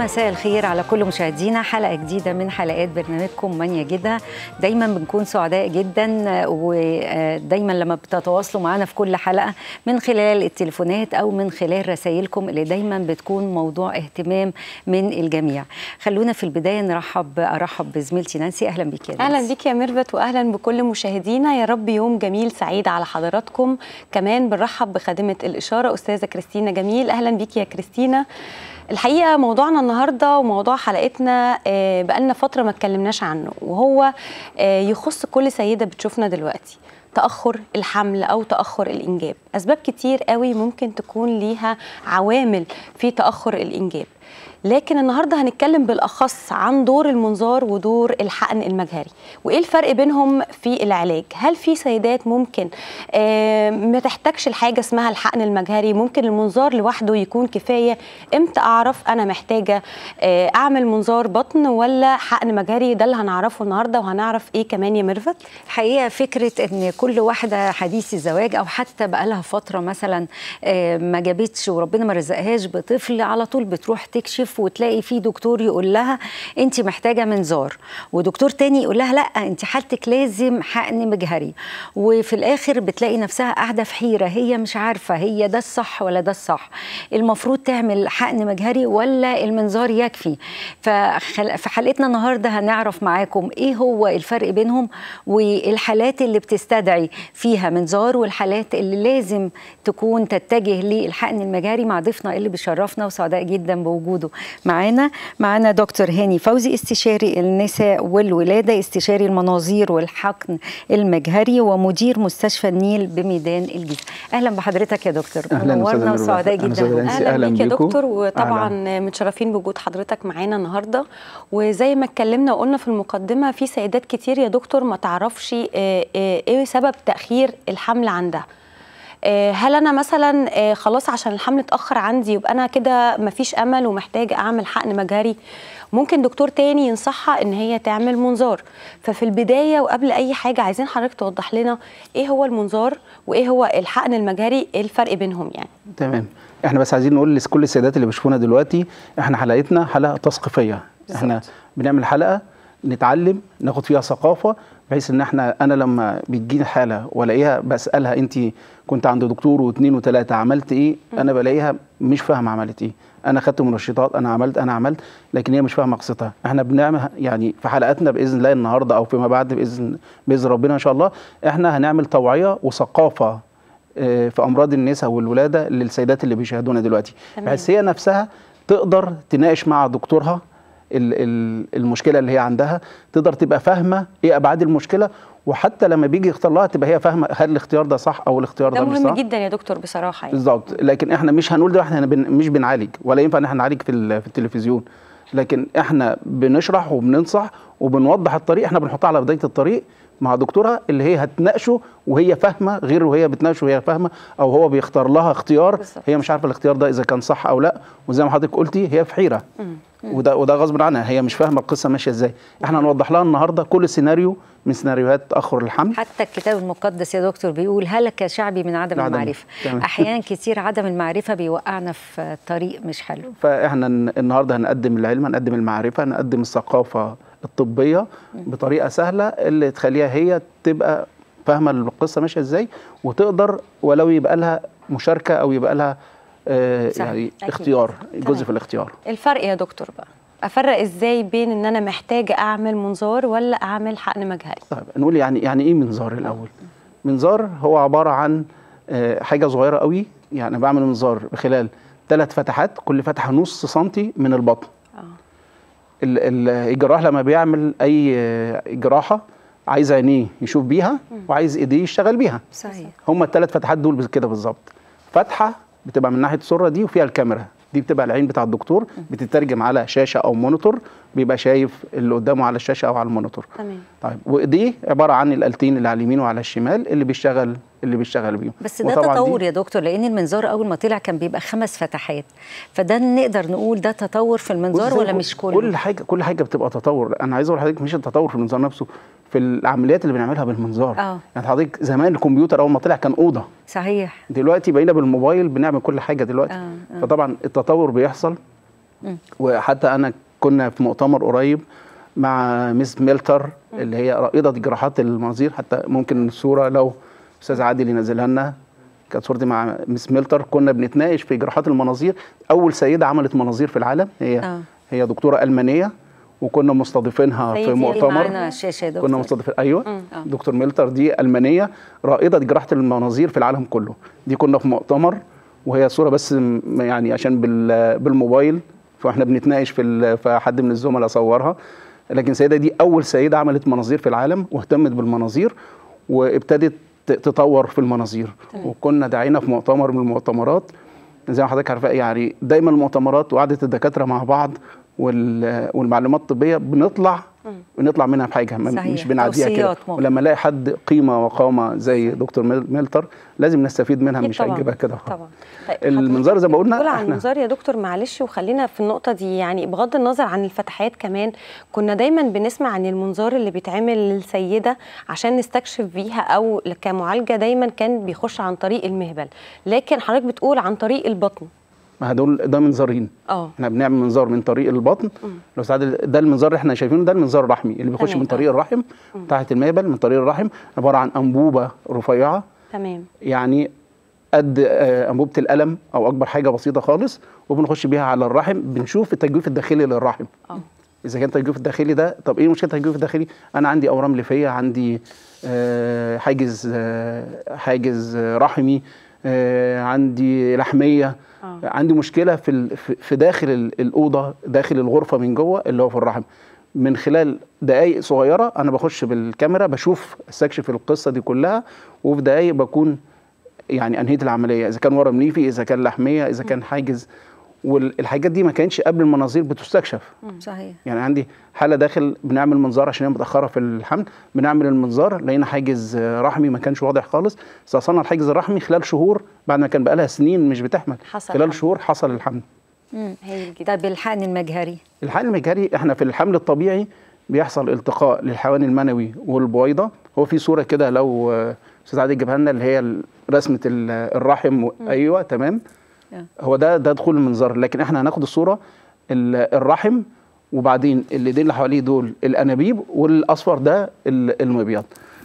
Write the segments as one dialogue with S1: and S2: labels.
S1: مساء الخير على كل مشاهدينا حلقه جديده من حلقات برنامجكم من يجدها دايما بنكون سعداء جدا ودايما لما بتتواصلوا معنا في كل حلقه من خلال التليفونات او من خلال رسائلكم اللي دايما بتكون موضوع اهتمام من الجميع خلونا في البدايه نرحب ارحب بزميلتي نانسي اهلا بيك يا
S2: اهلا بيك يا ميرفت واهلا بكل مشاهدينا يا رب يوم جميل سعيد على حضراتكم كمان بنرحب بخادمه الاشاره استاذه كريستينا جميل اهلا بيك يا كريستينا الحقيقه موضوعنا النهارده وموضوع حلقتنا بقالنا فتره ما اتكلمناش عنه وهو يخص كل سيده بتشوفنا دلوقتي تاخر الحمل او تاخر الانجاب اسباب كتير قوي ممكن تكون ليها عوامل في تاخر الانجاب لكن النهارده هنتكلم بالاخص عن دور المنظار ودور الحقن المجهري وايه الفرق بينهم في العلاج هل في سيدات ممكن آه ما تحتاجش الحاجه اسمها الحقن المجهري ممكن المنظار لوحده يكون كفايه امتى اعرف انا محتاجه آه اعمل منظار بطن ولا حقن مجهري ده اللي هنعرفه النهارده وهنعرف ايه كمان يا ميرفت
S1: الحقيقه فكره ان كل واحده حديث الزواج او حتى بقى لها فتره مثلا آه ما جابتش وربنا ما رزقهاش بطفل على طول بتروح تكشف وتلاقي في دكتور يقول لها انت محتاجه منظار ودكتور تاني يقول لها لا انت حالتك لازم حقن مجهري وفي الاخر بتلاقي نفسها قاعده في حيره هي مش عارفه هي ده الصح ولا ده الصح المفروض تعمل حقن مجهري ولا المنظار يكفي ففي حلقتنا النهارده هنعرف معاكم ايه هو الفرق بينهم والحالات اللي بتستدعي فيها منظار والحالات اللي لازم تكون تتجه للحقن المجهري مع ضيفنا اللي بيشرفنا وسعداء جدا بوجوده معانا معانا دكتور هاني فوزي استشاري النساء والولاده استشاري المناظير والحقن المجهري ومدير مستشفى النيل بميدان الجيزه اهلا بحضرتك يا دكتور
S3: منورنا
S1: وسعداء جدا
S2: اهلا, أهلا بيك يا دكتور وطبعا أهلا. متشرفين بوجود حضرتك معانا النهارده وزي ما اتكلمنا وقلنا في المقدمه في سيدات كتير يا دكتور ما تعرفش ايه سبب تاخير الحمل عندها هل انا مثلا خلاص عشان الحمل اتاخر عندي يبقى انا كده مفيش امل ومحتاجه اعمل حقن مجهري ممكن دكتور تاني ينصحها ان هي تعمل منظار ففي البدايه وقبل اي حاجه عايزين حضرتك توضح لنا ايه هو المنظار وايه هو الحقن المجهري ايه الفرق بينهم يعني
S3: تمام احنا بس عايزين نقول لكل السيدات اللي بيشوفونا دلوقتي احنا حلقتنا حلقه تثقيفيه احنا بنعمل حلقه نتعلم ناخد فيها ثقافه بحيث ان احنا انا لما بتجيني حاله والاقيها بسالها انت كنت عند دكتور واثنين وثلاثه عملت ايه انا بلاقيها مش فاهمه عملت ايه انا خدت منشطات انا عملت انا عملت لكن هي مش فاهمه قصتها احنا بنعمل يعني في حلقاتنا باذن الله النهارده او فيما بعد باذن باذن ربنا ان شاء الله احنا هنعمل توعيه وثقافه في امراض النساء والولاده للسيدات اللي بيشاهدونا دلوقتي بحيث هي نفسها تقدر تناقش مع دكتورها المشكله اللي هي عندها تقدر تبقى فاهمه ايه ابعاد المشكله وحتى لما بيجي يختار لها تبقى هي فاهمه هل الاختيار ده صح او الاختيار ده,
S2: ده
S3: مش صح
S2: مهم جدا يا دكتور بصراحه يعني.
S3: بالظبط لكن احنا مش هنقول ده احنا بن مش بنعالج ولا ينفع ان احنا نعالج في في التلفزيون لكن احنا بنشرح وبننصح وبنوضح الطريق احنا بنحطها على بدايه الطريق مع دكتورها اللي هي هتناقشه وهي فاهمه غير وهي بتناقشه وهي فاهمه او هو بيختار لها اختيار بالزبط. هي مش عارفه الاختيار ده اذا كان صح او لا وزي ما حضرتك قلتي هي في حيره وده وده غصب عنها هي مش فاهمه القصه ماشيه ازاي احنا هنوضح لها النهارده كل سيناريو من سيناريوهات تاخر الحمل
S1: حتى الكتاب المقدس يا دكتور بيقول هلك شعبي من عدم, عدم. المعرفه تمام. احيانا كتير عدم المعرفه بيوقعنا في طريق مش حلو
S3: فاحنا النهارده هنقدم العلم هنقدم المعرفه هنقدم الثقافه الطبيه بطريقه سهله اللي تخليها هي تبقى فاهمه القصه ماشيه ازاي وتقدر ولو يبقى لها مشاركه او يبقى لها آه يعني أكيد. اختيار جزء في الاختيار
S2: الفرق يا دكتور بقى افرق ازاي بين ان انا محتاجه اعمل منظار ولا اعمل حقن مجهري
S3: طيب نقول يعني يعني ايه منظار الاول منظار هو عباره عن آه حاجه صغيره قوي يعني بعمل منظار بخلال ثلاث فتحات كل فتحه نص سنتي من البطن الجراح لما بيعمل اي جراحه عايز عينيه يشوف بيها وعايز ايديه يشتغل بيها
S1: صحيح
S3: هم الثلاث فتحات دول كده بالظبط فتحه بتبقى من ناحيه السره دي وفيها الكاميرا دي بتبقى العين بتاع الدكتور بتترجم على شاشه او مونيتور بيبقى شايف اللي قدامه على الشاشه او على المونيتور
S2: تمام
S3: طيب وايديه عباره عن الالتين اللي على اليمين وعلى الشمال اللي بيشتغل اللي بيشتغل بيهم
S1: بس ده تطور يا دكتور لان المنظار اول ما طلع كان بيبقى خمس فتحات فده نقدر نقول ده تطور في المنظار ولا مش كله
S3: كل حاجه كل حاجه بتبقى تطور انا عايز اقول لحضرتك مش التطور في المنظار نفسه في العمليات اللي بنعملها بالمنظار
S1: اه
S3: يعني حضرتك زمان الكمبيوتر اول ما طلع كان اوضه
S1: صحيح
S3: دلوقتي بقينا بالموبايل بنعمل كل حاجه دلوقتي
S1: آه. آه.
S3: فطبعا التطور بيحصل وحتى انا كنا في مؤتمر قريب مع ميس ميلتر اللي هي رائده جراحات المناظير حتى ممكن الصوره لو استاذ عادل ينزلها لنا كانت صورتي مع ميس ميلتر كنا بنتناقش في جراحات المناظير اول سيده عملت مناظير في العالم هي
S1: آه.
S3: هي دكتوره المانيه وكنا مستضيفينها
S2: سيدي
S3: في
S2: اللي
S3: مؤتمر
S1: معانا على الشاشه يا
S3: كنا
S1: دكتور
S3: مستضيفين ايوه دكتور ميلتر دي المانيه رائده جراحه المناظير في العالم كله دي كنا في مؤتمر وهي صوره بس م- يعني عشان بال- بالموبايل فاحنا بنتناقش في ال- فحد من الزملاء صورها لكن السيده دي اول سيده عملت مناظير في العالم واهتمت بالمناظير وابتدت ت- تطور في المناظير وكنا داعينا في مؤتمر من المؤتمرات زي ما حضرتك عارفه يعني دايما المؤتمرات وقعده الدكاتره مع بعض وال- والمعلومات الطبيه بنطلع بنطلع منها بحاجه ما-
S1: صحيح.
S3: مش بنعديها كده
S1: توصيات ممكن.
S3: ولما الاقي حد قيمه وقامه زي دكتور ميل- ميلتر لازم نستفيد منها
S2: أكيد
S3: مش
S2: طبعاً.
S3: هنجيبها كده
S2: طبعا طيب
S3: المنظار زي ما قلنا
S2: نقول عن
S3: احنا
S2: المنظار يا دكتور معلش وخلينا في النقطة دي يعني بغض النظر عن الفتحات كمان كنا دايما بنسمع عن المنظار اللي بيتعمل للسيدة عشان نستكشف بيها أو كمعالجة دايما كان بيخش عن طريق المهبل لكن حضرتك بتقول عن طريق البطن
S3: ما هدول ده منظارين
S2: اه
S3: احنا بنعمل منظار من طريق البطن لو ساعات ده المنظار اللي احنا شايفينه ده المنظار الرحمي اللي بيخش
S2: تمام.
S3: من طريق الرحم تحت المهبل من طريق الرحم عباره عن انبوبه رفيعه
S2: تمام
S3: يعني قد آه، انبوبه القلم او اكبر حاجه بسيطه خالص وبنخش بيها على الرحم بنشوف التجويف الداخلي للرحم
S2: اه
S3: اذا كان التجويف الداخلي ده طب ايه مشكله التجويف الداخلي انا عندي اورام ليفيه عندي آه، حاجز آه، حاجز آه، رحمي آه، عندي لحميه
S2: آه.
S3: عندي مشكله في ال- في- في داخل ال- الاوضه داخل الغرفه من جوه اللي هو في الرحم من خلال دقائق صغيره انا بخش بالكاميرا بشوف استكشف القصه دي كلها وفي دقائق بكون يعني انهيت العمليه اذا كان ورم ليفي اذا كان لحميه اذا كان حاجز والحاجات دي ما كانتش قبل المناظير بتستكشف
S1: صحيح
S3: يعني عندي حاله داخل بنعمل منظار عشان هي متاخره في الحمل بنعمل المنظار لقينا حاجز آه، رحمي ما كانش واضح خالص استأصلنا الحاجز الرحمي خلال شهور بعد ما كان بقالها سنين مش بتحمل
S2: حصل
S3: خلال
S2: حمل.
S3: شهور حصل الحمل
S2: هايل جدا
S1: طب الحقن المجهري
S3: الحقن المجهري احنا في الحمل الطبيعي بيحصل التقاء للحيوان المنوي والبويضه هو في صوره كده لو آه، استاذ عادل جابها لنا اللي هي ال- رسمه ال- الرحم و- ايوه تمام
S1: آه.
S3: هو ده ده دخول المنظار لكن احنا هناخد الصوره ال- الرحم وبعدين الايدين اللي حواليه دول الانابيب والاصفر ده ال- المبيض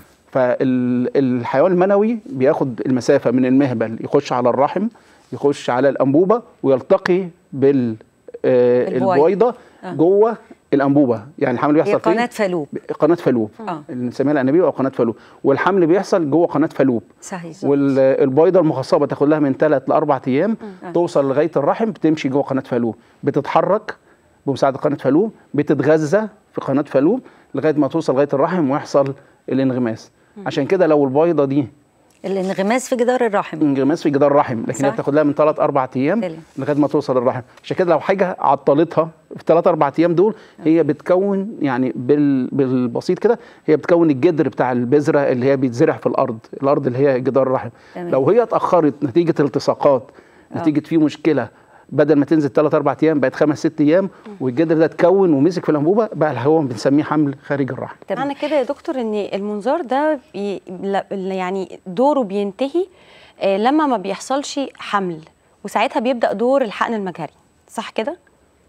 S3: فالحيوان المنوي بياخد المسافه من المهبل يخش على الرحم يخش على الانبوبه ويلتقي بال آه،
S1: البويضة.
S3: البويضه
S1: آه.
S3: جوه الانبوبه يعني الحمل
S1: هي
S3: بيحصل فين؟
S1: قناه فالوب
S3: قناه فالوب
S1: آه.
S3: اللي بنسميها الانابيب او قناه فالوب والحمل بيحصل جوه قناه فالوب
S1: صحيح
S3: والبويضه المخصبه تاخد لها من ثلاث لاربع ايام توصل لغايه الرحم بتمشي جوه قناه فالوب بتتحرك بمساعده قناه فالوب بتتغذى في قناه فالوب لغايه ما توصل لغايه الرحم ويحصل الانغماس عشان كده لو البويضه دي
S1: الانغماس في جدار الرحم
S3: انغماس في جدار الرحم لكن
S1: صح.
S3: هي بتاخد لها من ثلاث اربع ايام
S1: تمام.
S3: لغايه ما توصل للرحم عشان كده لو حاجه عطلتها في ثلاث اربع ايام دول هي بتكون يعني بال بالبسيط كده هي بتكون الجدر بتاع البذره اللي هي بيتزرع في الارض الارض اللي هي جدار الرحم
S1: تمام.
S3: لو هي اتاخرت نتيجه التصاقات نتيجه في مشكله بدل ما تنزل ثلاث اربع ايام بقت خمس ست ايام والجدر ده اتكون ومسك في الانبوبه بقى الهواء بنسميه حمل خارج الرحم
S1: تمام
S2: معنى كده يا دكتور ان المنظار ده بي لا- يعني دوره بينتهي آه، لما ما بيحصلش حمل وساعتها بيبدا دور الحقن المجهري صح كده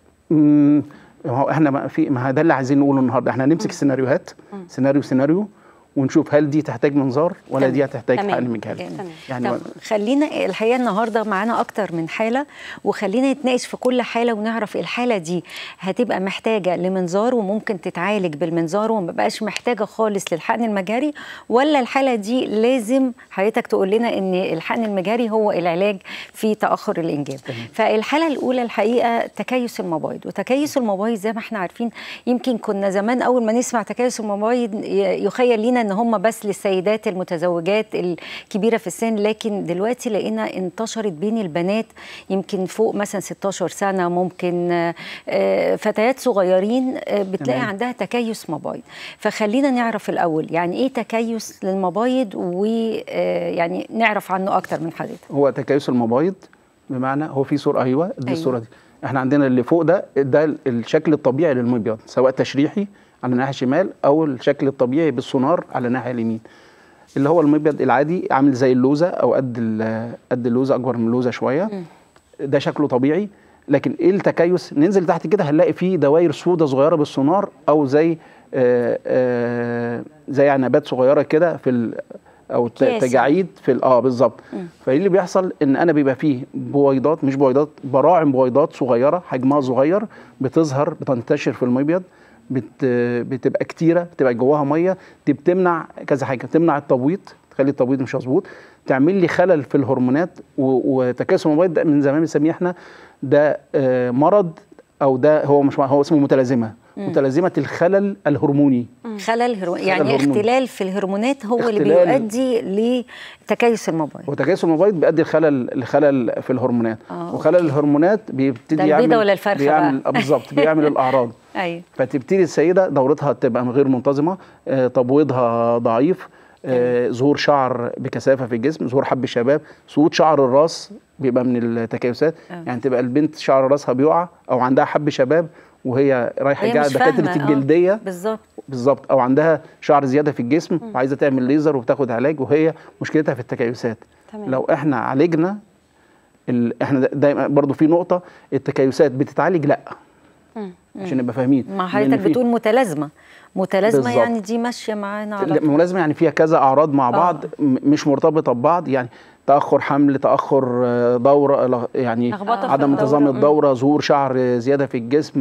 S3: امم ما هو احنا ما في ما ده اللي عايزين نقوله النهارده احنا هنمسك سيناريوهات سيناريو سيناريو ونشوف هل دي تحتاج منظار ولا
S1: تمام.
S3: دي هتحتاج
S2: تمام.
S3: حقن مجهري
S1: جميل.
S2: تمام.
S3: يعني
S1: طب خلينا الحقيقه النهارده معانا اكتر من حاله وخلينا نتناقش في كل حاله ونعرف الحاله دي هتبقى محتاجه لمنظار وممكن تتعالج بالمنظار وما بقاش محتاجه خالص للحقن المجهري ولا الحاله دي لازم حضرتك تقول لنا ان الحقن المجهري هو العلاج في تاخر الانجاب فالحاله الاولى الحقيقه تكيس المبايض وتكيس المبايض زي ما احنا عارفين يمكن كنا زمان اول ما نسمع تكيس المبايض ي- يخيل لينا ان هم بس للسيدات المتزوجات الكبيره في السن لكن دلوقتي لقينا انتشرت بين البنات يمكن فوق مثلا 16 سنه ممكن آه، آه، فتيات صغيرين آه، بتلاقي
S3: تمام.
S1: عندها تكيس مبايض فخلينا نعرف الاول يعني ايه تكيس للمبايض ويعني نعرف عنه اكتر من حضرتك
S3: هو تكيس المبايض بمعنى هو في صوره ايوه دي
S1: أيوة.
S3: أيوة. الصوره دي احنا عندنا اللي فوق ده ده الشكل الطبيعي للمبيض سواء تشريحي على الناحيه الشمال او الشكل الطبيعي بالسونار على الناحيه اليمين اللي هو المبيض العادي عامل زي اللوزه او قد ال- قد اللوزه اكبر من اللوزه شويه ده شكله طبيعي لكن ايه التكيس ننزل تحت كده هنلاقي فيه دوائر سودة صغيره بالسونار او زي آه آه زي عنبات صغيره كده في ال او ت-
S2: أكياس
S3: تجاعيد في ال- اه بالظبط فايه اللي بيحصل ان انا بيبقى فيه بويضات مش بويضات براعم بويضات صغيره حجمها صغير بتظهر بتنتشر في المبيض بت بتبقى كتيره بتبقى جواها ميه دي بتمنع كذا حاجه تمنع التبويض تخلي التبويض مش مظبوط تعمل لي خلل في الهرمونات و- وتكاسل المبيض ده من زمان بنسميه احنا ده آه، مرض او ده هو مش هو اسمه متلازمه متلازمه الخلل الهرموني
S1: خلل هرو... يعني
S3: هرموني.
S1: اختلال في الهرمونات هو اللي
S3: اختلال.
S1: بيؤدي لتكيس المبيض
S3: وتكاسل المبيض بيؤدي لخلل لخلل في الهرمونات
S1: آه،
S3: وخلل الهرمونات بيبتدي
S1: ده
S3: يعمل
S1: البيضة ولا الفرخة
S3: بيعمل
S1: بقى؟
S3: آه، بالظبط بيعمل الاعراض
S1: ايوه
S3: فتبتدي السيده دورتها تبقى غير منتظمه آه، تبويضها ضعيف آه، ظهور شعر بكثافه في الجسم ظهور حب شباب سقوط شعر الراس بيبقى من التكيسات
S1: آه.
S3: يعني تبقى البنت شعر راسها بيقع او عندها حب شباب وهي رايحه
S1: هي
S3: جايه
S1: مش
S3: دكاتره
S1: فاهمة، آه،
S3: الجلديه
S1: بالظبط
S3: بالظبط او عندها شعر زياده في الجسم وعايزه تعمل ليزر وبتاخد علاج وهي مشكلتها في التكيسات
S2: تمام.
S3: لو احنا عالجنا ال... احنا دا- دايما برضو في نقطه التكيسات بتتعالج لا
S2: مم.
S3: عشان نبقى فاهمين
S1: ما
S3: لأن
S1: حضرتك
S3: في-
S1: بتقول متلازمه متلازمه
S3: بالظبط.
S1: يعني دي ماشيه معانا على
S3: لا،
S1: طول.
S3: ملازمه يعني فيها كذا اعراض مع بعض م- مش مرتبطه ببعض يعني تاخر حمل تاخر آه، دوره لا- يعني
S2: لخبطة في
S3: عدم
S2: الدورة.
S3: انتظام
S2: مم.
S3: الدوره ظهور شعر آه، زياده في الجسم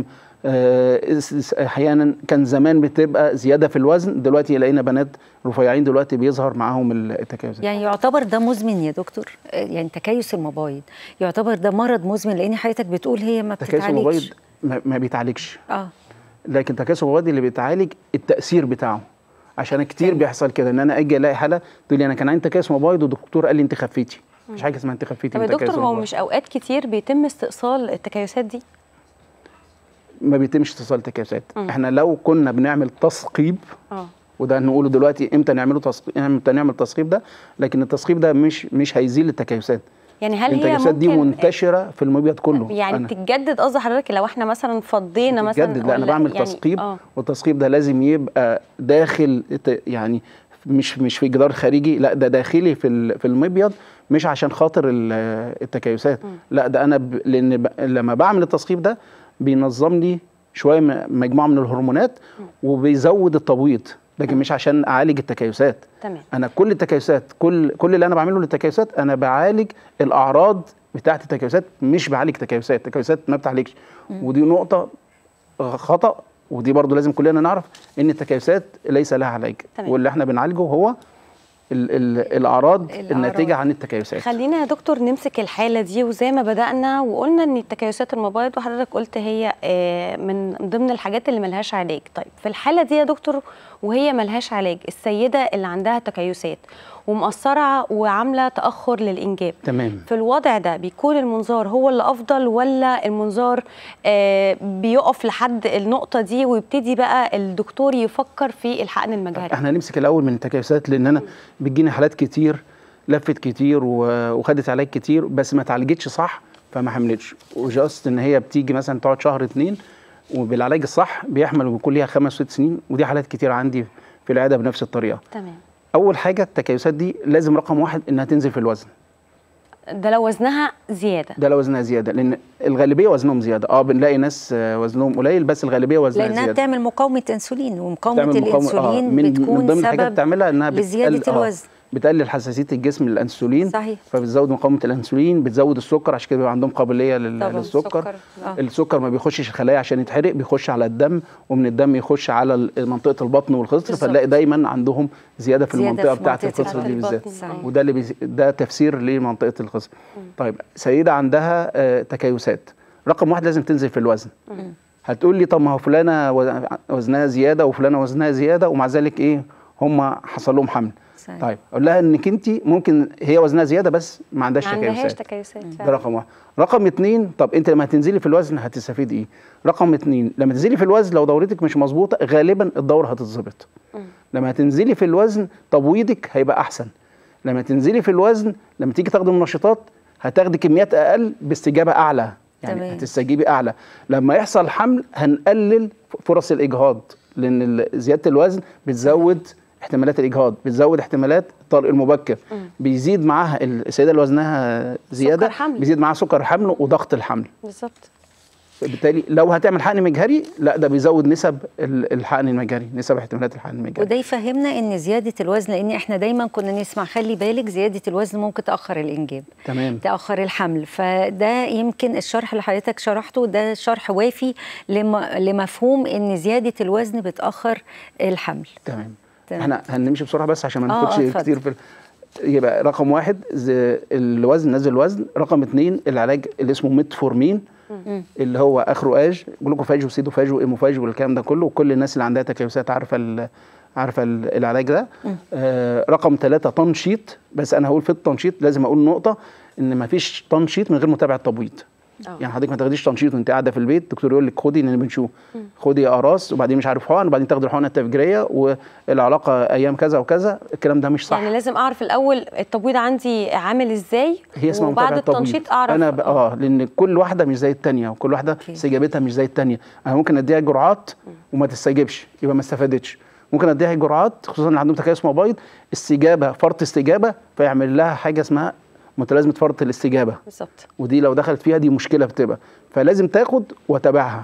S3: آه، اس- اس- احيانا كان زمان بتبقى زياده في الوزن دلوقتي لقينا بنات رفيعين دلوقتي بيظهر معاهم التكيس
S1: يعني يعتبر ده مزمن يا دكتور آه، يعني تكيس المبايض يعتبر ده مرض مزمن لان حضرتك بتقول هي ما
S3: تكيس المبيض
S1: بتتعالجش
S3: ما ما بيتعالجش
S1: اه
S3: لكن تكيس المبيض اللي بيتعالج التاثير بتاعه عشان كتير بيحصل كده ان انا اجي الاقي حاله تقول لي انا كان عندي تكيس مبيض والدكتور قال لي انت خفيتي مش حاجه اسمها انت خفيتي
S2: طب
S3: من
S2: يا دكتور
S3: تكيس
S2: هو
S3: المبيض.
S2: مش اوقات كتير بيتم استئصال التكيسات دي
S3: ما بيتمش اتصال تكيسات
S2: مم.
S3: احنا لو كنا بنعمل تثقيب
S2: اه
S3: وده نقوله دلوقتي امتى نعمله تثقيب امتى نعمل التثقيب ده لكن التثقيب ده مش مش هيزيل التكيسات
S2: يعني هل هي
S3: التكيسات دي
S2: ممكن
S3: منتشره في المبيض كله
S2: يعني
S3: أنا
S2: تتجدد قصدي حضرتك لو احنا مثلا فضينا مثلا
S3: بتجدد لا انا
S2: ولا
S3: بعمل
S2: يعني-
S3: تثقيب
S2: اه
S3: والتثقيب ده لازم يبقى داخل الت- يعني مش مش في جدار خارجي لا ده داخلي في ال- في المبيض مش عشان خاطر ال- التكيسات لا ده انا ب... لان ب... لما بعمل التثقيب ده بينظم لي شويه م- مجموعه من الهرمونات وبيزود التبويض لكن مش عشان اعالج التكيسات
S2: تمام
S3: انا كل التكيسات كل كل اللي انا بعمله للتكيسات انا بعالج الاعراض بتاعه التكيسات مش بعالج تكيسات التكيسات ما بتعالجش ودي نقطه خطا ودي برضو لازم كلنا نعرف ان التكيسات ليس لها علاج
S2: تمام.
S3: واللي احنا بنعالجه هو ال ال الاعراض
S1: الأعراض.
S3: الناتجه عن التكيسات
S2: خلينا يا دكتور نمسك الحاله دي وزي ما بدانا وقلنا ان التكيسات المبايض وحضرتك قلت هي آه، من ضمن الحاجات اللي ملهاش علاج طيب في الحاله دي يا دكتور وهي ملهاش علاج السيده اللي عندها تكيسات ومقصره وعامله تاخر للانجاب
S3: تمام
S2: في الوضع ده بيكون المنظار هو اللي افضل ولا المنظار آه، بيقف لحد النقطه دي ويبتدي بقى الدكتور يفكر في الحقن المجهري
S3: احنا هنمسك الاول من التكيسات لان انا بتجيني حالات كتير لفت كتير و- وخدت علاج كتير بس ما اتعالجتش صح فما حملتش وجاست ان هي بتيجي مثلا تقعد شهر اتنين وبالعلاج الصح بيحمل وبيكون ليها خمس ست سنين ودي حالات كتير عندي في العياده بنفس الطريقه
S2: تمام
S3: اول حاجه التكيسات دي لازم رقم واحد انها تنزل في الوزن
S2: ده لو وزنها زياده
S3: ده لو وزنها زياده لان الغالبيه وزنهم زياده اه بنلاقي ناس آه، وزنهم قليل بس الغالبيه وزنها
S1: لانها
S3: زياده
S1: بتعمل مقاومه انسولين ومقاومه
S3: بتعمل مقاومة-
S1: الانسولين
S3: من,
S1: بتكون
S3: من ضمن الحاجات
S1: سبب
S3: بتعملها انها
S1: لزياده
S3: بتقل- آه،
S1: الوزن
S3: بتقلل حساسيه الجسم للانسولين
S1: صحيح.
S3: فبتزود مقاومه الانسولين بتزود السكر عشان كده بيبقى عندهم قابليه لل-
S2: طبعاً،
S3: للسكر
S2: سكر.
S1: آه.
S3: السكر ما بيخشش الخلايا عشان يتحرق بيخش على الدم ومن الدم يخش على ال- منطقه البطن والخصر
S2: بالظبط.
S3: فنلاقي دايما عندهم زياده في
S1: زيادة
S3: المنطقه
S1: في
S3: بتاعه
S1: منطقة
S3: الخصر دي
S2: البطن.
S3: بالذات
S2: صحيح.
S3: وده اللي بيز... ده تفسير لمنطقه الخصر طيب سيده عندها آه، تكيسات رقم واحد لازم تنزل في الوزن هتقول لي طب ما هو فلانه وز- وزنها زياده وفلانه وزنها زياده ومع ذلك ايه هم حصل لهم حمل
S1: صحيح.
S3: طيب اقول لها انك انت ممكن هي وزنها زياده بس ما عندهاش
S2: ما عندهاش
S3: تكيسات
S2: تكيسات
S3: ده
S2: فعلا.
S3: رقم واحد رقم اتنين طب انت لما هتنزلي في الوزن هتستفيد ايه رقم اتنين لما تنزلي في الوزن لو دورتك مش مظبوطه غالبا الدوره هتتظبط لما هتنزلي في الوزن تبويضك هيبقى احسن لما تنزلي في الوزن لما تيجي تاخدي منشطات هتاخدي كميات اقل باستجابه اعلى يعني
S1: تمام.
S3: هتستجيبي اعلى لما يحصل حمل هنقلل فرص الاجهاض لان ال- زياده الوزن بتزود احتمالات الاجهاض بتزود احتمالات الطلق المبكر بيزيد معاها السيده اللي وزنها زياده
S2: حمل.
S3: بيزيد معاها سكر الحمل وضغط الحمل
S2: بالظبط
S3: بالتالي لو هتعمل حقن مجهري لا ده بيزود نسب ال- الحقن المجهري نسب احتمالات الحقن المجهري
S1: وده يفهمنا ان زياده الوزن لان احنا دايما كنا نسمع خلي بالك زياده الوزن ممكن تاخر الانجاب
S3: تمام
S1: تاخر الحمل فده يمكن الشرح اللي حضرتك شرحته ده شرح وافي لم... لمفهوم ان زياده الوزن بتاخر الحمل
S3: تمام
S1: تمام.
S3: احنا هنمشي بسرعه بس عشان ما
S1: آه،
S3: ناخدش
S1: آه، اتفضل.
S3: كتير في ال- يبقى رقم واحد ز- الوزن نزل الوزن رقم اتنين العلاج اللي اسمه ميتفورمين اللي هو اخره اج جلوكوفاج وسيدوفاج وايموفاج والكلام ده كله وكل الناس اللي عندها تكيسات عارفه ال- عارفه ال- العلاج ده آه رقم ثلاثة تنشيط بس انا هقول في التنشيط لازم اقول نقطه ان ما فيش تنشيط من غير متابعه تبويض
S2: آه.
S3: يعني حضرتك ما تاخديش تنشيط وانت قاعده في البيت الدكتور يقول لك خدي اللي بنشوف خدي اقراص وبعدين مش عارف حقن وبعدين تاخدي الحقنه التفجيريه والعلاقه ايام كذا وكذا الكلام ده مش صح
S2: يعني لازم اعرف الاول التبويض عندي عامل ازاي
S3: هي اسمها
S2: وبعد
S3: متابعه تبويض.
S2: التنشيط اعرف
S3: انا ب... اه لان كل واحده مش زي الثانيه وكل واحده
S1: أوكي.
S3: استجابتها مش زي الثانيه انا ممكن اديها جرعات وما تستجيبش يبقى ما استفادتش ممكن اديها جرعات خصوصا اللي عندهم تكيس مبايض استجابه فرط استجابه فيعمل لها حاجه اسمها متلازمه فرط الاستجابه
S2: بالظبط
S3: ودي لو دخلت فيها دي مشكله بتبقى فلازم تاخد واتابعها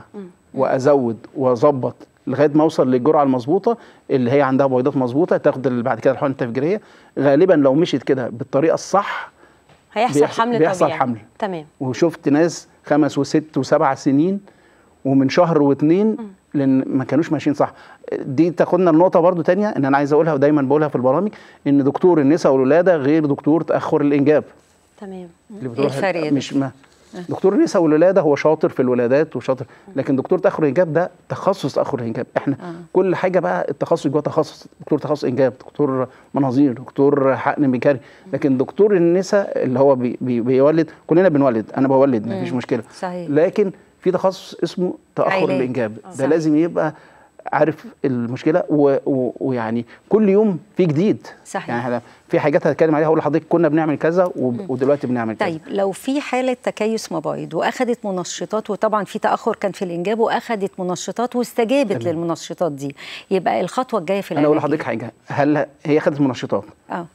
S3: وازود واظبط لغايه ما اوصل للجرعه المظبوطه اللي هي عندها بويضات مظبوطه تاخد ال- بعد كده الحقن التفجيريه غالبا لو مشيت كده بالطريقه الصح
S2: هيحصل
S3: بيحصل-
S2: حمل
S3: بيحصل
S2: طبيعي
S3: حمل.
S2: تمام
S3: وشفت ناس خمس وست وسبع سنين ومن شهر واتنين لان ما كانوش ماشيين صح دي تاخدنا النقطه برضو تانية ان انا عايز اقولها ودايما بقولها في البرامج ان دكتور النساء والولاده غير دكتور تاخر الانجاب
S2: تمام
S3: اللي
S1: ايه الفرق يا
S3: مش ما دكتور النساء والولاده هو شاطر في الولادات وشاطر لكن دكتور تاخر الانجاب ده تخصص تاخر الانجاب احنا
S1: آه.
S3: كل حاجه بقى التخصص جوه تخصص دكتور تخصص انجاب دكتور مناظير دكتور حقن ميكاني لكن دكتور النساء اللي هو بي بي بيولد كلنا بنولد انا بولد مفيش مشكله
S1: صحيح.
S3: لكن في تخصص اسمه تاخر
S1: علاج.
S3: الانجاب
S1: صحيح.
S3: ده لازم يبقى عارف المشكله و- و- ويعني كل يوم في جديد
S1: صحيح.
S3: يعني احنا في حاجات هتكلم عليها هقول لحضرتك كنا بنعمل كذا وب- ودلوقتي بنعمل كذا
S1: طيب لو في حالة تكيس مبايض وأخدت منشطات وطبعا في تأخر كان في الإنجاب وأخدت منشطات واستجابت
S3: تمام.
S1: للمنشطات دي يبقى الخطوة الجاية في
S3: انا
S1: العلاج
S3: اقول لحضرتك حاجه هل هي خدت منشطات
S1: إيه؟ اه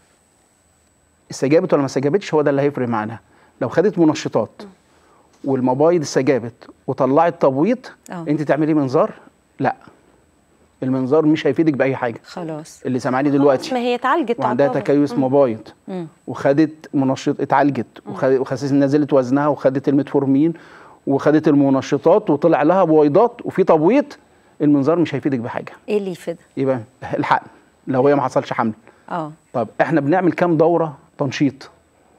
S3: استجابت ولا ما استجابتش هو ده اللي هيفرق معانا لو خدت منشطات والمبايض استجابت وطلعت تبويض
S1: آه.
S3: انت تعملي منظار لا المنظار مش هيفيدك باي حاجه
S1: خلاص
S3: اللي سامعاني
S2: خلاص،
S3: دلوقتي
S2: ما هي اتعالجت
S3: وعندها
S2: تعتبر.
S3: تكيس مبايض
S1: مم.
S3: وخدت منشط اتعالجت وخد- وخسست نزلت وزنها وخدت الميتفورمين وخدت المنشطات وطلع لها بويضات وفي تبويض المنظار مش هيفيدك بحاجه
S1: إيه اللي يفيدها؟
S3: يبقى الحقن لو هي ما حصلش حمل
S1: اه
S3: طب احنا بنعمل كام دوره تنشيط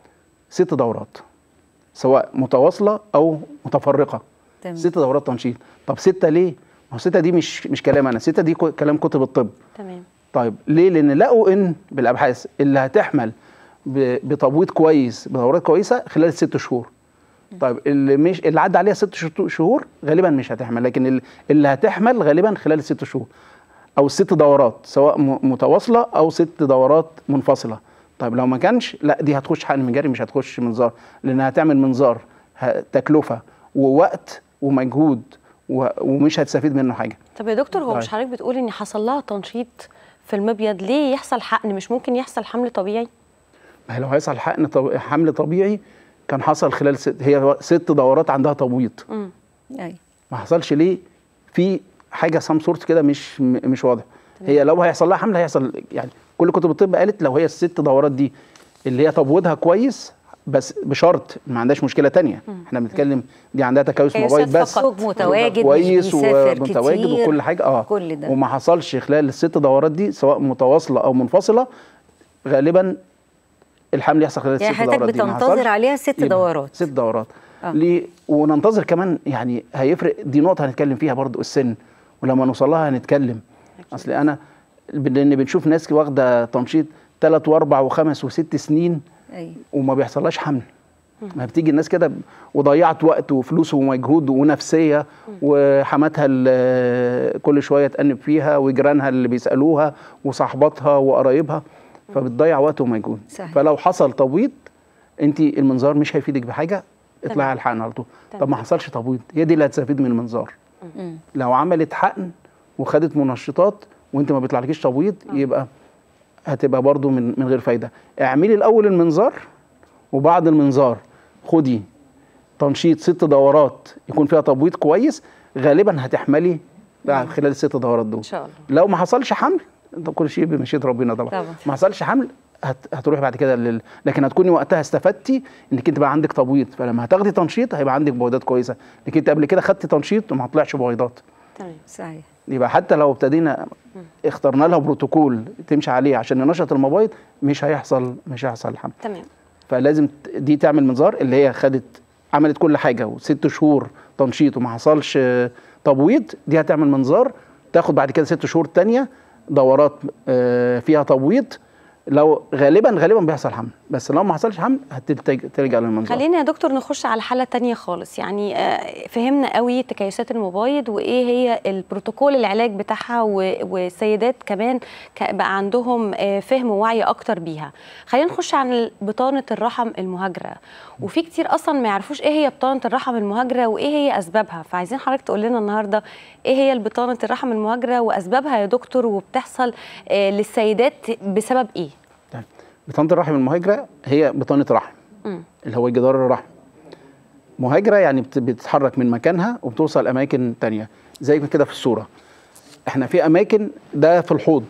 S3: ست دورات سواء متواصله او متفرقه
S1: تمام.
S3: ست دورات تنشيط طب سته ليه ما هو سته دي مش مش كلام انا سته دي كو- كلام كتب الطب
S2: تمام
S3: طيب ليه لان لقوا ان بالابحاث اللي هتحمل ب- بتبويض كويس بدورات كويسه خلال الست شهور طيب اللي مش اللي عدى عليها ست شهور- شهور غالبا مش هتحمل لكن ال- اللي هتحمل غالبا خلال الست شهور او الست دورات سواء م- متواصله او ست دورات منفصله طيب لو ما كانش لا دي هتخش حقن مجاري مش هتخش منظار لانها هتعمل منظار ه- تكلفه ووقت ومجهود و- ومش هتستفيد منه حاجه
S2: طب يا دكتور هو
S3: طيب.
S2: مش حضرتك بتقول ان حصل لها تنشيط في المبيض ليه يحصل حقن مش ممكن يحصل حمل طبيعي
S3: ما هي لو هيحصل حقن طب... حمل طبيعي كان حصل خلال ست... هي ست دورات عندها تبويض
S2: امم
S1: أي.
S3: ما حصلش ليه في حاجه سام سورت كده مش م- مش واضح هي لو هيحصل لها حمل هيحصل يعني كل كتب الطب قالت لو هي الست دورات دي اللي هي تبويضها كويس بس بشرط ما عندهاش مشكله تانية احنا بنتكلم دي عندها تكيس
S2: تكيسات
S3: مبايض بس
S2: فقط.
S1: زوج متواجد
S3: كويس
S1: مش بيسافر
S3: ومتواجد
S1: كتير
S3: وكل حاجه اه
S1: كل ده
S3: وما حصلش خلال الست دورات دي سواء متواصله او منفصله غالبا الحمل يحصل خلال
S1: يعني
S3: الست
S1: حضرتك
S3: دورات دي ما
S1: بتنتظر
S3: حصلش،
S1: عليها ست
S3: يبقى
S1: دورات.
S3: ست دورات
S1: آه.
S3: ليه وننتظر كمان يعني هيفرق دي نقطه هنتكلم فيها برضو السن ولما نوصل لها هنتكلم اصل انا لان بنشوف ناس واخده تنشيط ثلاث واربع وخمس وست سنين
S1: أي.
S3: وما بيحصلهاش حمل ما بتيجي الناس كده وضيعت وقت وفلوس ومجهود ونفسيه وحماتها اللي كل شويه تأنب فيها وجيرانها اللي بيسالوها وصاحباتها وقرايبها فبتضيع وقت ومجهود
S1: صحيح.
S3: فلو حصل تبويض انت المنظار مش هيفيدك بحاجه اطلعي
S2: تمام.
S3: على الحقن على طول
S2: تمام.
S3: طب ما حصلش تبويض هي دي اللي هتستفيد من المنظار
S1: مم.
S3: لو عملت حقن وخدت منشطات وانت ما بيطلعلكيش تبويض يبقى هتبقى برضو من من غير فايده اعملي الاول المنظار وبعد المنظار خدي تنشيط ست دورات يكون فيها تبويض كويس غالبا هتحملي بعد خلال الست دورات دول
S2: ان شاء الله
S3: لو ما حصلش حمل ده كل شيء بمشيئه ربنا طبعا,
S1: طبعا.
S3: ما حصلش حمل هت... هتروحي بعد كده لل... لكن هتكوني وقتها استفدتي انك انت بقى عندك تبويض فلما هتاخدي تنشيط هيبقى عندك بويضات كويسه لكن انت قبل كده خدتي تنشيط وما طلعش بويضات
S2: تمام
S1: صحيح
S3: يبقى حتى لو ابتدينا اخترنا لها بروتوكول تمشي عليه عشان ننشط المبايض مش هيحصل مش هيحصل حمل
S2: تمام
S3: فلازم ت- دي تعمل منظار اللي هي خدت عملت كل حاجه وست شهور تنشيط وما حصلش آه، تبويض دي هتعمل منظار تاخد بعد كده ست شهور تانية دورات آه، فيها تبويض لو غالبا غالبا بيحصل حمل بس لو ما حصلش حمل هترجع للمنظار
S2: خلينا يا دكتور نخش على حالة تانية خالص يعني آه، فهمنا قوي تكيسات المبايض وايه هي البروتوكول العلاج بتاعها و- والسيدات كمان ك- بقى عندهم آه، فهم ووعي اكتر بيها خلينا نخش عن بطانة الرحم المهاجرة وفي كتير اصلا ما يعرفوش ايه هي بطانة الرحم المهاجرة وايه هي اسبابها فعايزين حضرتك تقول لنا النهارده ايه هي بطانة الرحم المهاجرة واسبابها يا دكتور وبتحصل آه، للسيدات بسبب ايه
S3: طيب. بطانه الرحم المهاجره هي بطانه رحم
S2: مم.
S3: اللي هو جدار الرحم مهاجره يعني بت- بتتحرك من مكانها وبتوصل اماكن تانية زي كده في الصوره احنا في اماكن ده في الحوض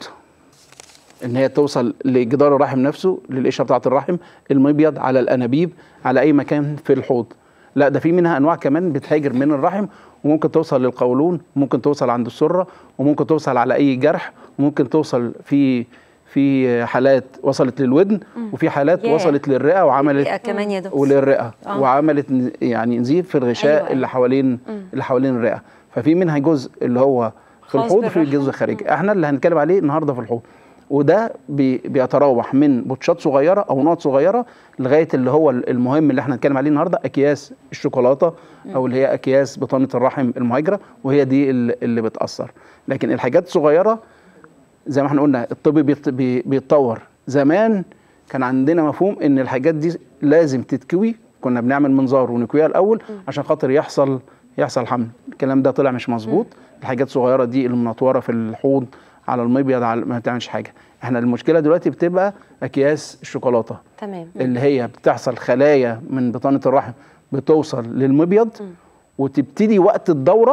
S3: ان هي توصل لجدار الرحم نفسه للقشره بتاعه الرحم المبيض على الانابيب على اي مكان في الحوض لا ده في منها انواع كمان بتهاجر من الرحم وممكن توصل للقولون وممكن توصل عند السره وممكن توصل على اي جرح وممكن توصل في في حالات وصلت للودن وفي حالات
S2: ياه.
S3: وصلت للرئه وعملت
S1: الرئة كمان يا دكتور
S3: وللرئه
S1: آه.
S3: وعملت ن- يعني نزيف في الغشاء
S2: أيوة،
S3: أيوة
S2: أيوة.
S3: اللي حوالين اللي حوالين الرئه ففي منها جزء اللي هو في
S2: خاص
S3: الحوض وفي
S2: بالرحم.
S3: الجزء الخارجي احنا اللي هنتكلم عليه النهارده في الحوض وده بي بيتراوح من بوتشات صغيره او نقط صغيره لغايه اللي هو المهم اللي احنا هنتكلم عليه النهارده اكياس الشوكولاته او اللي هي اكياس بطانه الرحم المهاجره وهي دي اللي اللي بتاثر لكن الحاجات الصغيره زي ما احنا قلنا الطب بيت- بي- بيتطور زمان كان عندنا مفهوم ان الحاجات دي لازم تتكوي كنا بنعمل منظار ونكويها الاول عشان خاطر يحصل يحصل حمل الكلام ده طلع مش مظبوط الحاجات الصغيره دي المنطوره في الحوض على المبيض على ما بتعملش حاجه احنا المشكله دلوقتي بتبقى اكياس الشوكولاته
S2: تمام
S3: اللي هي بتحصل خلايا من بطانه الرحم بتوصل للمبيض وتبتدي وقت الدوره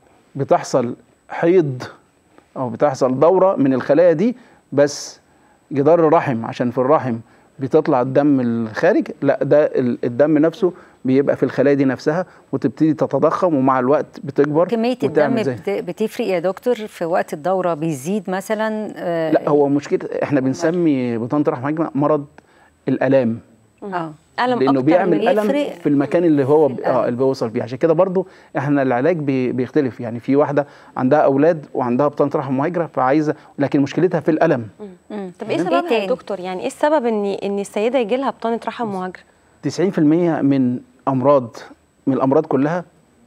S3: بتحصل حيض او بتحصل دوره من الخلايا دي بس جدار الرحم عشان في الرحم بتطلع الدم الخارج لا ده ال- الدم نفسه بيبقى في الخلايا دي نفسها وتبتدي تتضخم ومع الوقت بتكبر
S1: كمية الدم
S3: وتعمل زي-
S1: بت- بتفرق يا دكتور في وقت الدورة بيزيد مثلا آه،
S3: لا هو مشكله احنا بنسمي بطانه الرحم هجمه مرض الالام
S1: اه
S2: ألم
S3: لانه
S2: أكتر
S3: بيعمل
S2: من
S3: الم
S1: يفرق
S3: في المكان اللي هو
S1: في
S3: ب-
S1: الألم.
S3: اه اللي بيوصل فيه عشان كده برضو احنا العلاج بي بيختلف يعني في واحده عندها اولاد وعندها بطانه رحم مهاجره فعايزه لكن مشكلتها في الالم
S1: مم.
S2: طب ايه
S1: إيه
S2: سببها يا
S1: تاني؟
S2: دكتور يعني ايه السبب ان ان السيده يجي لها بطانه رحم مهاجره
S3: 90% من امراض من الامراض كلها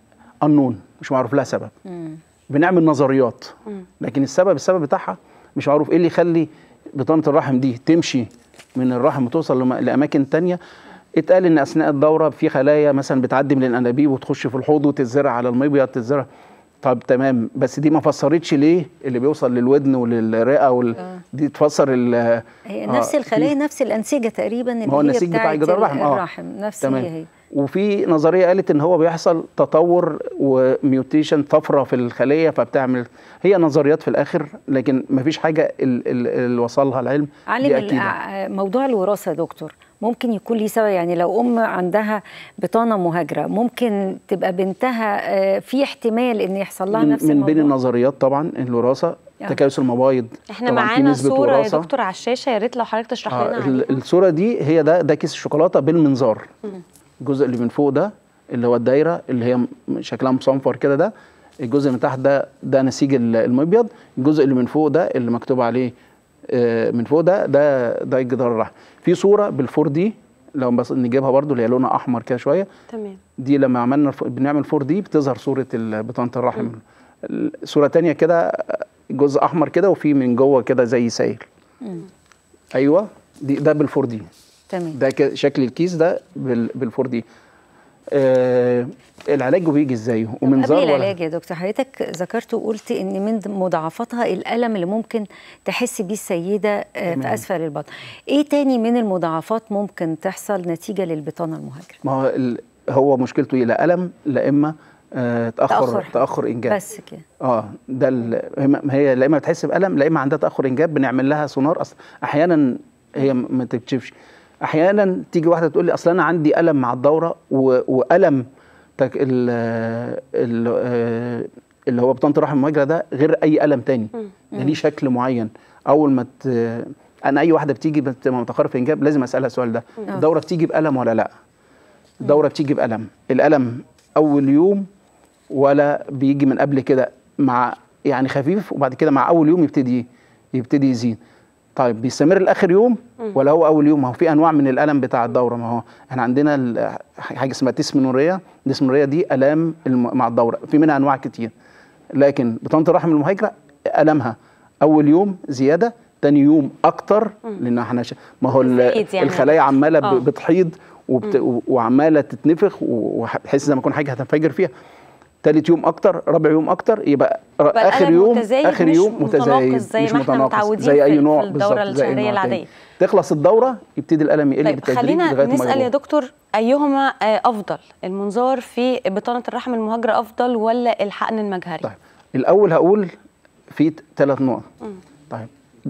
S3: النون مش معروف لها سبب
S1: مم.
S3: بنعمل نظريات لكن السبب السبب بتاعها مش معروف ايه اللي يخلي بطانه الرحم دي تمشي من الرحم وتوصل لم- لاماكن تانية اتقال ان اثناء الدوره في خلايا مثلا بتعدي من الانابيب وتخش في الحوض وتتزرع على المبيض تتزرع طب تمام بس دي ما فسرتش ليه اللي بيوصل للودن وللرئه وال...
S1: آه.
S3: دي تفسر ال
S1: هي
S3: آه،
S1: نفس
S3: في-
S1: الخلايا نفس الأنسجة تقريبا اللي
S3: هو
S1: هي
S3: النسيج بتاع
S1: بتاعت
S3: جدار الرحم اه
S1: الرحم نفس
S3: تمام
S1: هي هي
S3: وفي نظريه قالت ان هو بيحصل تطور وميوتيشن طفره في الخليه فبتعمل هي نظريات في الاخر لكن مفيش حاجه ال- ال- اللي وصلها العلم
S1: علم
S3: دي
S1: ال-
S3: أكيدة.
S1: ع- موضوع الوراثة يا دكتور ممكن يكون ليه سبب يعني لو أم عندها بطانة مهاجرة ممكن تبقى بنتها آه، في احتمال إن يحصل لها
S3: من,
S1: نفس
S3: من
S1: الموضوع
S3: بين النظريات طبعا الوراثه
S1: آه.
S3: تكيس المبايض
S2: احنا
S3: طبعاً في
S2: معانا
S3: نسبة
S2: صوره يا
S3: وراثة.
S2: دكتور على الشاشه يا ريت لو حضرتك تشرح
S3: آه،
S2: لنا
S3: ال-
S2: عليها
S3: الصوره دي هي ده ده كيس الشوكولاته بالمنظار الجزء اللي من فوق ده اللي هو الدايره اللي هي م- شكلها مصنفر كده ده الجزء من تحت ده ده نسيج ال- المبيض الجزء اللي من فوق ده اللي مكتوب عليه آه، من فوق ده ده ده جدار الرحم في صوره بالفور دي لو بس نجيبها برضو اللي هي لونها احمر كده شويه
S2: تمام
S3: دي لما عملنا الف- بنعمل 4 دي بتظهر صوره ال- بطانه الرحم ال- صوره تانية كده جزء احمر كده وفي من جوه كده زي سائل ايوه دي ده بالفور دي
S1: تمام
S3: ده ك- شكل الكيس ده بال بالفور دي آه العلاج بيجي ازاي
S1: طب
S3: ومنظار
S1: قبل
S3: ولا
S1: العلاج يا دكتور حضرتك ذكرت وقلت ان من مضاعفاتها الالم اللي ممكن تحس بيه السيده آه، في
S3: تمام.
S1: اسفل البطن ايه تاني من المضاعفات ممكن تحصل نتيجه للبطانه المهاجره
S3: ما هو ال- هو مشكلته ايه لا الم لا اما آه تاخر
S1: تأخر.
S3: تاخر انجاب
S1: بس كده
S3: اه ده ال- هي- هي لا اما بتحس بالم لا اما عندها تاخر انجاب بنعمل لها سونار اصلا احيانا هي م- ما تكشفش احيانا تيجي واحده تقول لي اصل انا عندي الم مع الدوره و- والم تك ال ال آه، اللي هو بطانه الرحم المهاجره ده غير اي الم تاني ده ليه شكل معين اول ما ت... انا اي واحده بتيجي بتبقى متاخره في انجاب لازم اسالها السؤال ده الدوره بتيجي بالم ولا لا الدوره بتيجي بالم الالم اول يوم ولا بيجي من قبل كده مع يعني خفيف وبعد كده مع اول يوم يبتدي يبتدي يزيد طيب بيستمر لاخر يوم ولا هو اول يوم ما هو في انواع من الالم بتاع الدوره ما هو احنا عندنا ال- حاجه اسمها ديسمنوريا الديسمنوريا دي الام الم- مع الدوره في منها انواع كتير لكن بطانه الرحم المهاجره المها اول يوم زياده تاني يوم اكتر لان احنا ش... ما هو ال-
S2: بتزيد يعني.
S3: الخلايا عماله
S2: آه.
S3: ب- بتحيض وبت... وعماله تتنفخ وبحس زي ما يكون حاجه هتنفجر فيها تالت يوم اكتر رابع يوم اكتر يبقى ر-
S2: يبقى
S3: اخر
S2: الألم
S3: يوم
S2: متزايد
S3: اخر
S2: مش
S3: يوم متزايد
S2: متناقص زي
S3: مش
S2: ما احنا
S3: متناقص
S2: متعودين
S3: زي
S2: في-
S3: اي
S2: في
S3: نوع
S2: الدورة
S3: بالظبط زي أي
S2: الشهرية
S3: نوع تاني.
S2: العادية.
S3: تخلص الدوره يبتدي الالم يقل
S2: طيب
S3: بالتدريج
S2: خلينا
S3: لغايه ما
S2: نسال يا
S3: يروح.
S2: دكتور ايهما آه، افضل المنظار في بطانه الرحم المهاجره افضل ولا الحقن المجهري
S3: طيب الاول هقول في ثلاث نقط طيب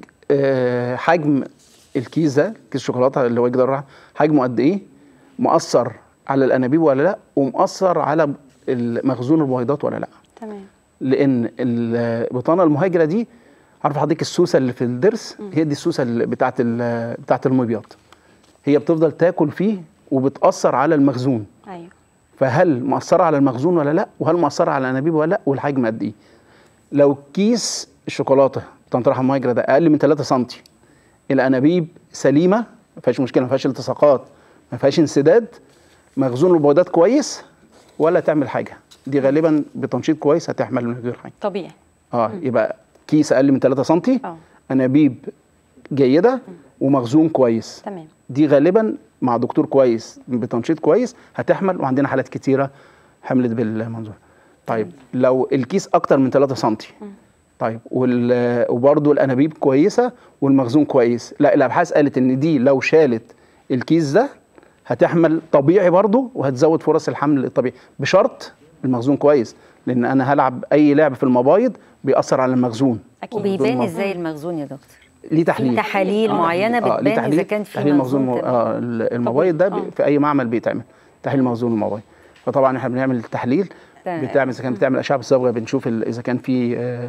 S3: آه حجم الكيس ده كيس الشوكولاته اللي هو جدار الرحم حجمه قد ايه مؤثر على الانابيب ولا لا ومؤثر على مخزون البويضات ولا لا
S2: تمام
S3: لان البطانه المهاجره دي عارف حضرتك السوسه اللي في الضرس هي دي السوسه اللي بتاعه ال- بتاعه المبيض هي بتفضل تاكل فيه وبتاثر على المخزون
S2: ايوه
S3: فهل مأثرة على المخزون ولا لا وهل مأثرة على الانابيب ولا لا والحجم قد ايه لو كيس الشوكولاته بتاعت الرحم المهاجره ده اقل من 3 سم الانابيب سليمه ما فيهاش مشكله ما فيهاش التصاقات ما فيهاش انسداد مخزون البويضات كويس ولا تعمل حاجه دي غالبا بتنشيط كويس هتحمل من غير حاجه
S2: طبيعي
S3: اه يبقى كيس اقل من 3 سم
S2: اه
S3: انابيب جيده ومخزون كويس
S2: تمام
S3: دي غالبا مع دكتور كويس بتنشيط كويس هتحمل وعندنا حالات كتيره حملت بالمنظور طيب لو الكيس اكتر من 3 سم طيب وال- وبرضه الانابيب كويسه والمخزون كويس لا الابحاث قالت ان دي لو شالت الكيس ده هتحمل طبيعي برضه وهتزود فرص الحمل الطبيعي بشرط المخزون كويس لان انا هلعب اي لعب في المبايض بيأثر على المخزون
S2: اكيد
S1: وبيبان
S3: المخزون.
S1: ازاي المخزون يا دكتور
S3: ليه
S1: في
S3: تحليل
S1: تحاليل معينه
S3: آه، ليه
S1: بتبان اذا
S3: تحليل
S1: كان في
S3: تحليل مخزون
S1: مخزون
S3: مو...
S1: تمام.
S3: اه ال- المبايض ده
S2: آه.
S3: بي- في اي معمل بيتعمل تحليل مخزون المبايض فطبعا احنا بنعمل تحليل
S1: تمام.
S3: بتعمل اذا كان بتعمل اشعه بالصبغه بنشوف ال- اذا كان في آه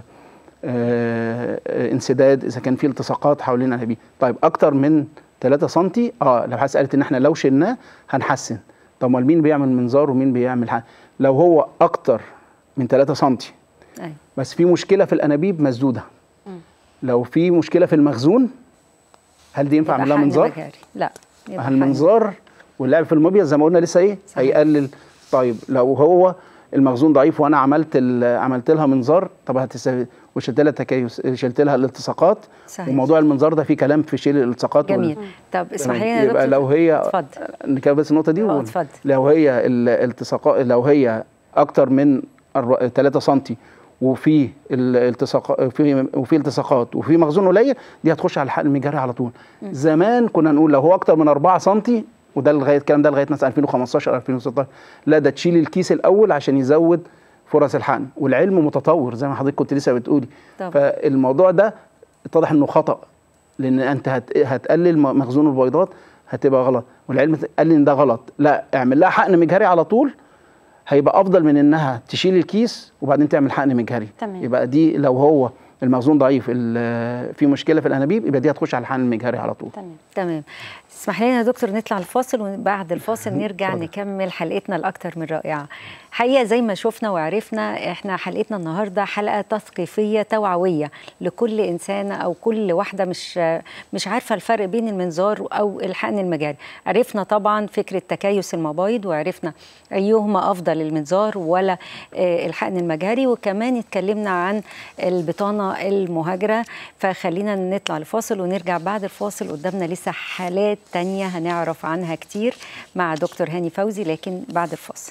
S3: آه آه، انسداد اذا كان في التصاقات حوالين الانابيب طيب اكتر من 3 سم اه الابحاث قالت ان احنا لو شلناه هنحسن طب امال مين بيعمل منظار ومين بيعمل حاجة؟ لو هو اكتر من 3 سم
S1: أيوة.
S3: بس في مشكله في الانابيب مسدوده لو في مشكله في المخزون هل دي ينفع
S1: يبقى
S3: اعمل لها
S1: حقن
S3: منظار؟
S1: مجهري. لا يبقى حقن.
S3: المنظار واللعب في المبيض زي ما قلنا لسه ايه
S1: صحيح.
S3: هيقلل طيب لو هو المخزون ضعيف وانا عملت ال- عملت لها منظار طب هتستفيد وشلت لها تكيس شلت لها الالتصاقات
S1: صحيح.
S3: وموضوع المنظار ده فيه كلام في شيل الالتصاقات وال-
S1: جميل طب اسمحي لي يا
S3: يبقى
S1: دكتور
S3: لو هي
S1: اتفضل
S3: نكمل بس النقطه دي
S1: اه،
S3: ون-
S1: اتفضل.
S3: لو هي الالتصاقات لو هي اكتر من 3 سم وفي الالتصاق في وفي التصاقات وفي مخزون قليل دي هتخش على الحقن المجاري على طول زمان كنا نقول لو هو اكتر من 4 سم وده لغايه الكلام ده لغايه مثلا 2015 2016 لا ده تشيل الكيس الاول عشان يزود فرص الحقن والعلم متطور زي ما حضرتك كنت لسه بتقولي
S1: طبعا.
S3: فالموضوع ده اتضح انه خطا لان انت هت... هتقلل م- مخزون البيضات هتبقى غلط والعلم قال لي ان ده غلط لا اعمل لها حقن مجهري على طول هيبقى افضل من انها تشيل الكيس وبعدين تعمل حقن مجهري
S2: تمام.
S3: يبقى دي لو هو المخزون ضعيف ال- في مشكله في الانابيب يبقى دي هتخش على الحقن المجهري على طول
S2: تمام
S1: تمام تسمح لنا يا دكتور نطلع الفاصل وبعد الفاصل نرجع
S3: اتفضل.
S1: نكمل حلقتنا الاكثر من رائعه حقيقه زي ما شفنا وعرفنا احنا حلقتنا النهارده حلقه تثقيفيه توعويه لكل انسانه او كل واحده مش مش عارفه الفرق بين المنظار او الحقن المجاري عرفنا طبعا فكره تكيس المبايض وعرفنا ايهما افضل المنظار ولا آه، الحقن المجهري وكمان اتكلمنا عن البطانه المهاجره فخلينا نطلع لفاصل ونرجع بعد الفاصل قدامنا لسه حالات تانية هنعرف عنها كتير مع دكتور هاني فوزي لكن بعد الفاصل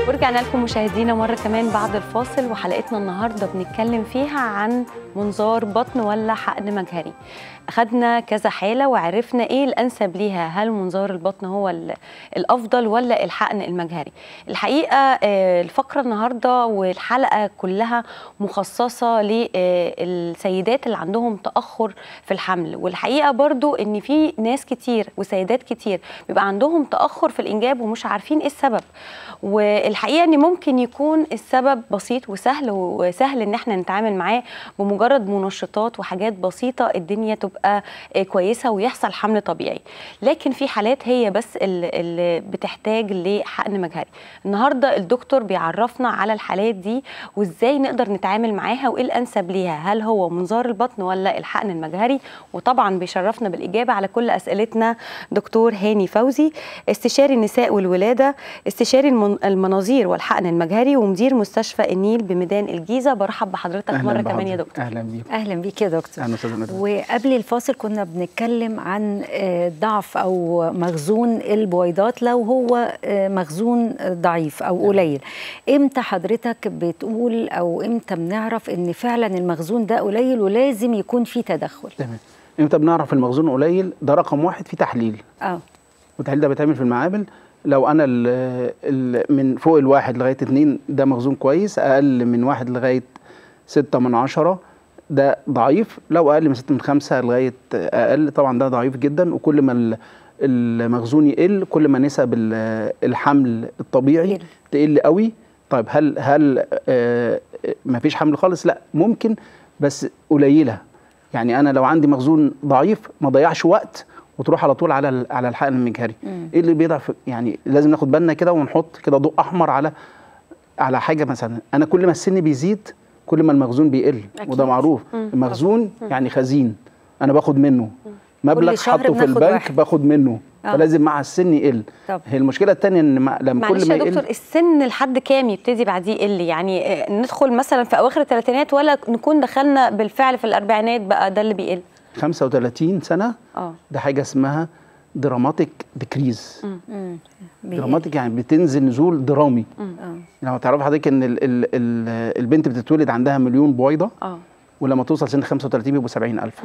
S2: ورجعنا لكم مشاهدينا مرة كمان بعد الفاصل وحلقتنا النهاردة بنتكلم فيها عن منظار بطن ولا حقن مجهري أخدنا كذا حالة وعرفنا إيه الأنسب ليها هل منظار البطن هو ال- الأفضل ولا الحقن المجهري الحقيقة آه، الفقرة النهاردة والحلقة كلها مخصصة للسيدات اللي عندهم تأخر في الحمل والحقيقة برضو إن في ناس كتير وسيدات كتير بيبقى عندهم تأخر في الإنجاب ومش عارفين إيه السبب والحقيقه ان ممكن يكون السبب بسيط وسهل وسهل ان احنا نتعامل معاه بمجرد منشطات وحاجات بسيطه الدنيا تبقى آه، كويسه ويحصل حمل طبيعي لكن في حالات هي بس ال- اللي بتحتاج لحقن مجهري النهارده الدكتور بيعرفنا على الحالات دي وازاي نقدر نتعامل معاها وايه الانسب ليها هل هو منظار البطن ولا الحقن المجهري وطبعا بيشرفنا بالاجابه على كل اسئلتنا دكتور هاني فوزي استشاري النساء والولاده استشاري المن- المناظير والحقن المجهري ومدير مستشفى النيل بميدان الجيزه برحب بحضرتك
S3: أهلاً
S2: مره كمان يا
S3: بحضرتك.
S2: دكتور
S3: اهلا بيكم
S1: اهلا بيك يا دكتور
S3: اهلا استاذ ندى
S1: وقبل الفاصل كنا بنتكلم عن آه، ضعف او مخزون البويضات لو هو آه، مخزون ضعيف او قليل امتى حضرتك بتقول او امتى بنعرف ان فعلا المخزون ده قليل ولازم يكون في تدخل
S3: تمام امتى بنعرف المخزون قليل ده رقم واحد في تحليل
S1: اه
S3: والتحليل ده بيتعمل في المعامل لو انا ال ال من فوق الواحد لغايه اتنين ده مخزون كويس اقل من واحد لغايه ستة من عشرة ده ضعيف لو اقل من ستة من خمسة لغايه اقل طبعا ده ضعيف جدا وكل ما ال- المخزون يقل كل ما نسب ال- الحمل الطبيعي
S1: يقل.
S3: تقل قوي طيب هل هل آه ما فيش حمل خالص لا ممكن بس قليله يعني انا لو عندي مخزون ضعيف ما ضيعش وقت وتروح على طول على ال- على الحقن المجهري
S1: مم.
S3: ايه اللي بيضعف يعني لازم ناخد بالنا كده ونحط كده ضوء احمر على على حاجه مثلا انا كل ما السن بيزيد كل ما المخزون بيقل
S2: أكيد.
S3: وده معروف
S2: مم.
S3: المخزون يعني خزين انا باخد منه مبلغ
S1: كل شهر
S3: حاطه في
S1: بناخد
S3: البنك
S1: واحد.
S3: باخد منه
S1: آه.
S3: فلازم مع السن يقل
S1: طب.
S3: هي المشكله الثانيه ان مع- لما
S2: معلش
S3: كل ما
S2: يا دكتور
S3: يقل
S2: السن لحد كام يبتدي بعديه يقل يعني آه، ندخل مثلا في اواخر الثلاثينات ولا نكون دخلنا بالفعل في الاربعينات بقى ده اللي بيقل
S3: 35 سنه
S2: اه
S3: ده حاجه اسمها دراماتيك ديكريز
S1: مم. بي-
S3: دراماتيك يعني بتنزل نزول درامي
S1: اه
S3: لو تعرف حضرتك ان ال ال ال البنت بتتولد عندها مليون بويضه
S2: اه
S3: ولما توصل سن 35 بيبقوا 70000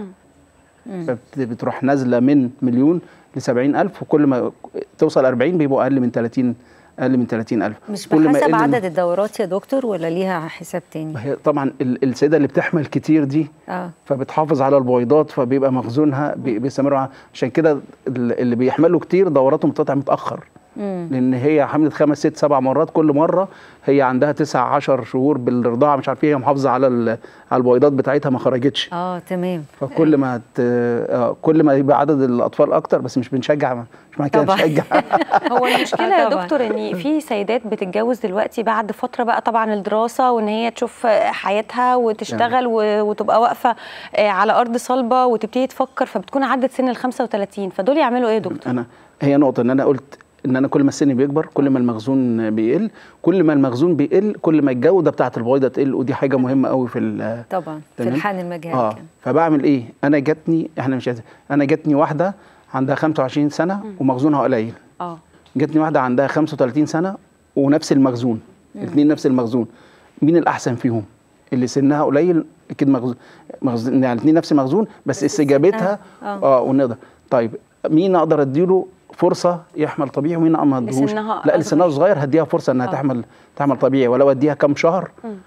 S3: فبتروح نازله من مليون ل 70000 وكل ما توصل 40 بيبقوا اقل من 30 اقل من 30000
S1: مش
S3: كل ما
S1: بحسب
S3: يقل-
S1: عدد الدورات يا دكتور ولا ليها حساب تاني
S3: ما هي طبعا ال- السيده اللي بتحمل كتير دي
S1: اه
S3: فبتحافظ على البويضات فبيبقى مخزونها بي- بيستمر معاها. عشان كده ال- اللي بيحملوا كتير دوراتهم بتقطع متاخر
S1: مم.
S3: لان هي حملت خمس ست سبع مرات كل مره هي عندها تسع عشر شهور بالرضاعه مش عارف ايه هي محافظه على ال- على البويضات بتاعتها ما خرجتش
S1: اه تمام
S3: فكل ما ت... آه، كل ما يبقى عدد الاطفال اكتر بس مش بنشجع مش معنى كده
S1: طبعا.
S3: نشجع
S2: هو المشكله
S1: آه
S2: يا
S1: طبعاً.
S2: دكتور ان في سيدات بتتجوز دلوقتي بعد فتره بقى طبعا الدراسه وان هي تشوف حياتها وتشتغل و- وتبقى واقفه آه، على ارض صلبه وتبتدي تفكر فبتكون عدت سن ال 35 فدول يعملوا ايه يا دكتور؟
S3: انا هي نقطه ان انا قلت ان انا كل ما السن بيكبر كل ما المخزون بيقل كل ما المخزون بيقل كل ما الجوده بتاعه البويضه تقل ودي حاجه مهمه قوي في ال-
S1: طبعا في
S3: تمام؟
S1: الحقن المجهري
S3: اه
S1: كمان.
S3: فبعمل ايه انا جاتني احنا مش عايزين انا جاتني واحده عندها 25 سنه ومخزونها قليل
S2: اه
S3: جاتني واحده عندها 35 سنه ونفس المخزون الاثنين نفس المخزون مين الاحسن فيهم اللي سنها قليل اكيد مخزون, مخزون يعني الاثنين نفس المخزون بس استجابتها
S1: آه، آه.
S3: اه ونقدر طيب مين اقدر اديله فرصه يحمل طبيعي ومين ما اديهوش
S2: لسنها
S3: لا
S2: أصغر.
S3: لسنها صغير هديها فرصه انها
S2: آه.
S3: تحمل تحمل طبيعي ولو اديها كام شهر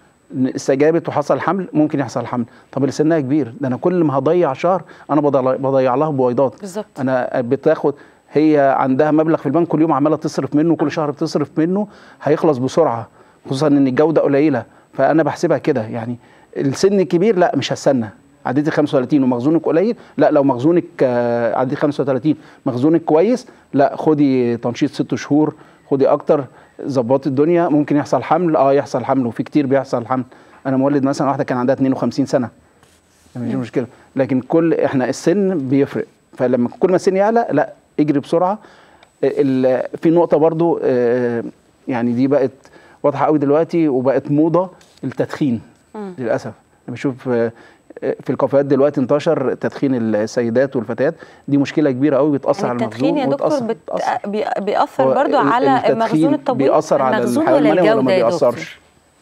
S3: استجابت وحصل حمل ممكن يحصل حمل طب اللي سنها كبير ده انا كل ما هضيع شهر انا بضيع, بضيع لها بويضات
S2: بالظبط.
S3: انا بتاخد هي عندها مبلغ في البنك كل يوم عماله تصرف منه كل شهر بتصرف منه هيخلص بسرعه خصوصا ان الجوده قليله فانا بحسبها كده يعني السن الكبير لا مش هستنى عديتي 35 ومخزونك قليل لا لو مخزونك آه، عديتي 35 مخزونك كويس لا خدي تنشيط ست شهور خدي اكتر ظبطي الدنيا ممكن يحصل حمل اه يحصل حمل وفي كتير بيحصل حمل انا مولد مثلا واحده كان عندها 52 سنه مفيش مشكله لكن كل احنا السن بيفرق فلما كل ما السن يعلى لا اجري بسرعه ال- في نقطه برضو آه، يعني دي بقت واضحه قوي دلوقتي وبقت موضه التدخين للاسف انا بشوف آه، في الكافيهات دلوقتي انتشر تدخين السيدات والفتيات دي مشكله كبيره قوي بتاثر
S2: يعني
S3: على
S2: التدخين
S3: المخزون
S2: يا دكتور
S3: وبتأثر-
S2: بت...
S3: بتأثر.
S2: بي... بيأثر
S3: هو
S2: برضو
S3: ال-
S2: على
S3: التدخين
S2: مخزون التبويض
S3: بيأثر على
S1: المخزون
S3: الحيوان
S1: ولا
S3: المنوي ولا ما
S1: الجودة يا دكتور؟
S3: بيأثرش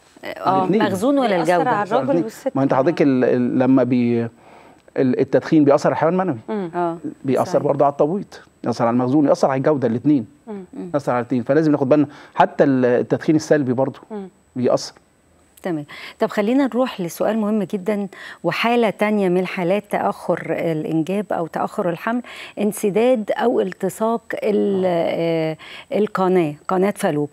S1: اه
S3: الاتنين.
S1: مخزون ولا
S2: بيأثر
S1: الجوده
S2: على الراجل والست
S3: ما انت
S2: كمان.
S3: حضرتك ال- ال- لما بي ال- التدخين بيأثر على الحيوان المنوي
S1: اه
S3: بيأثر
S1: صحيح.
S3: برضه على التبويض يأثر على المخزون يأثر على الجوده الاثنين يأثر على الاثنين فلازم ناخد بالنا حتى التدخين السلبي برضه بيأثر
S1: تمام طب خلينا نروح لسؤال مهم جدا وحالة تانية من حالات تأخر الإنجاب أو تأخر الحمل انسداد أو التصاق ال- آه، القناة قناة فالوب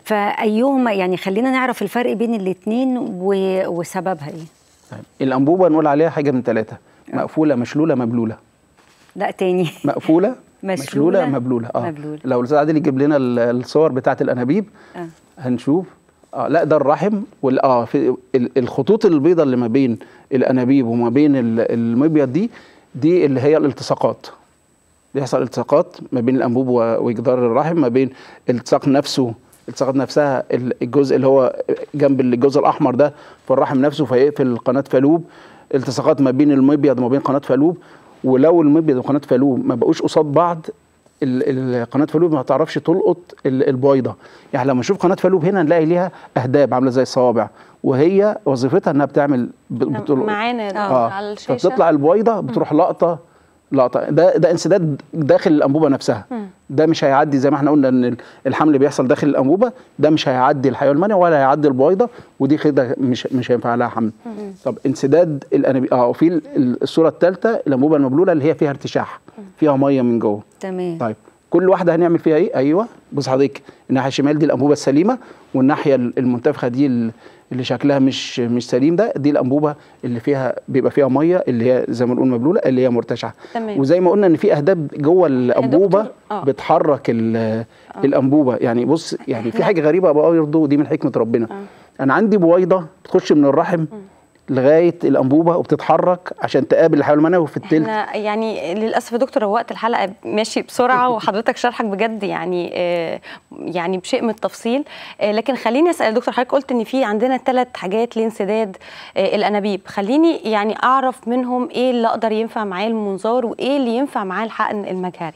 S1: فأيهما يعني خلينا نعرف الفرق بين الاتنين و- وسببها إيه
S3: طيب الأنبوبة نقول عليها حاجة من ثلاثة مقفولة مشلولة مبلولة
S1: لا تاني
S3: مقفولة
S1: مشلولة،
S3: مشلولة مبلولة اه
S1: مبلولة.
S3: لو الأستاذ عادل يجيب لنا ال- الصور بتاعة الأنابيب
S1: آه.
S3: هنشوف اه لا ده الرحم وال اه في ال- الخطوط البيضاء اللي ما بين الانابيب وما بين ال- المبيض دي دي اللي هي الالتصاقات بيحصل التصاقات ما بين الانبوب و- وجدار الرحم ما بين الالتصاق نفسه الالتصاقات نفسها ال- الجزء اللي هو جنب الجزء الاحمر ده في الرحم نفسه فيقفل قناه فالوب التصاقات ما بين المبيض وما بين قناه فالوب ولو المبيض وقناه فالوب ما بقوش قصاد بعض ال- ال- قناه فالوب ما تعرفش تلقط ال- البويضه يعني لما نشوف قناه فالوب هنا نلاقي ليها اهداب عامله زي الصوابع وهي وظيفتها انها بتعمل ب- بتلقط
S2: معانا يا دكتور
S3: اه
S2: على الشاشه
S3: فبتطلع البويضه بتروح لقطه لقطه ده ده انسداد داخل الانبوبه نفسها ده مش هيعدي زي ما احنا قلنا ان ال- الحمل بيحصل داخل الانبوبه ده مش هيعدي الحيوان المنوي ولا هيعدي البويضه ودي كده مش مش هينفع لها حمل طب انسداد الانابيب اه وفي ال- ال- الصوره الثالثه الانبوبه المبلوله اللي هي فيها ارتشاح فيها ميه من جوه
S1: تمام
S3: طيب كل واحده هنعمل فيها ايه ايوه بص حضرتك الناحيه الشمال دي الانبوبه السليمه والناحيه ال- المنتفخه دي ال- اللي شكلها مش مش سليم ده دي الانبوبه اللي فيها بيبقى فيها ميه اللي هي زي ما نقول مبلوله اللي هي مرتشعه
S2: تمام.
S3: وزي ما قلنا ان في اهداب جوه الانبوبه
S2: دكتور، آه.
S3: بتحرك ال- الانبوبه يعني بص يعني في حاجه غريبه بقى برضه دي من حكمه ربنا انا عندي بويضه بتخش من الرحم لغايه الانبوبه وبتتحرك عشان تقابل الحيوان المنوي في التلت
S2: احنا يعني للاسف يا دكتور هو وقت الحلقه ماشي بسرعه وحضرتك شرحك بجد يعني آه، يعني بشيء من التفصيل آه، لكن خليني اسال دكتور حضرتك قلت ان في عندنا ثلاث حاجات لانسداد آه، الانابيب خليني يعني اعرف منهم ايه اللي اقدر ينفع معاه المنظار وايه اللي ينفع معاه الحقن المجهري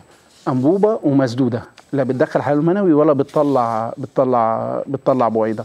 S3: انبوبه ومسدوده لا بتدخل حيوان منوي ولا بتطلع بتطلع بتطلع بويضه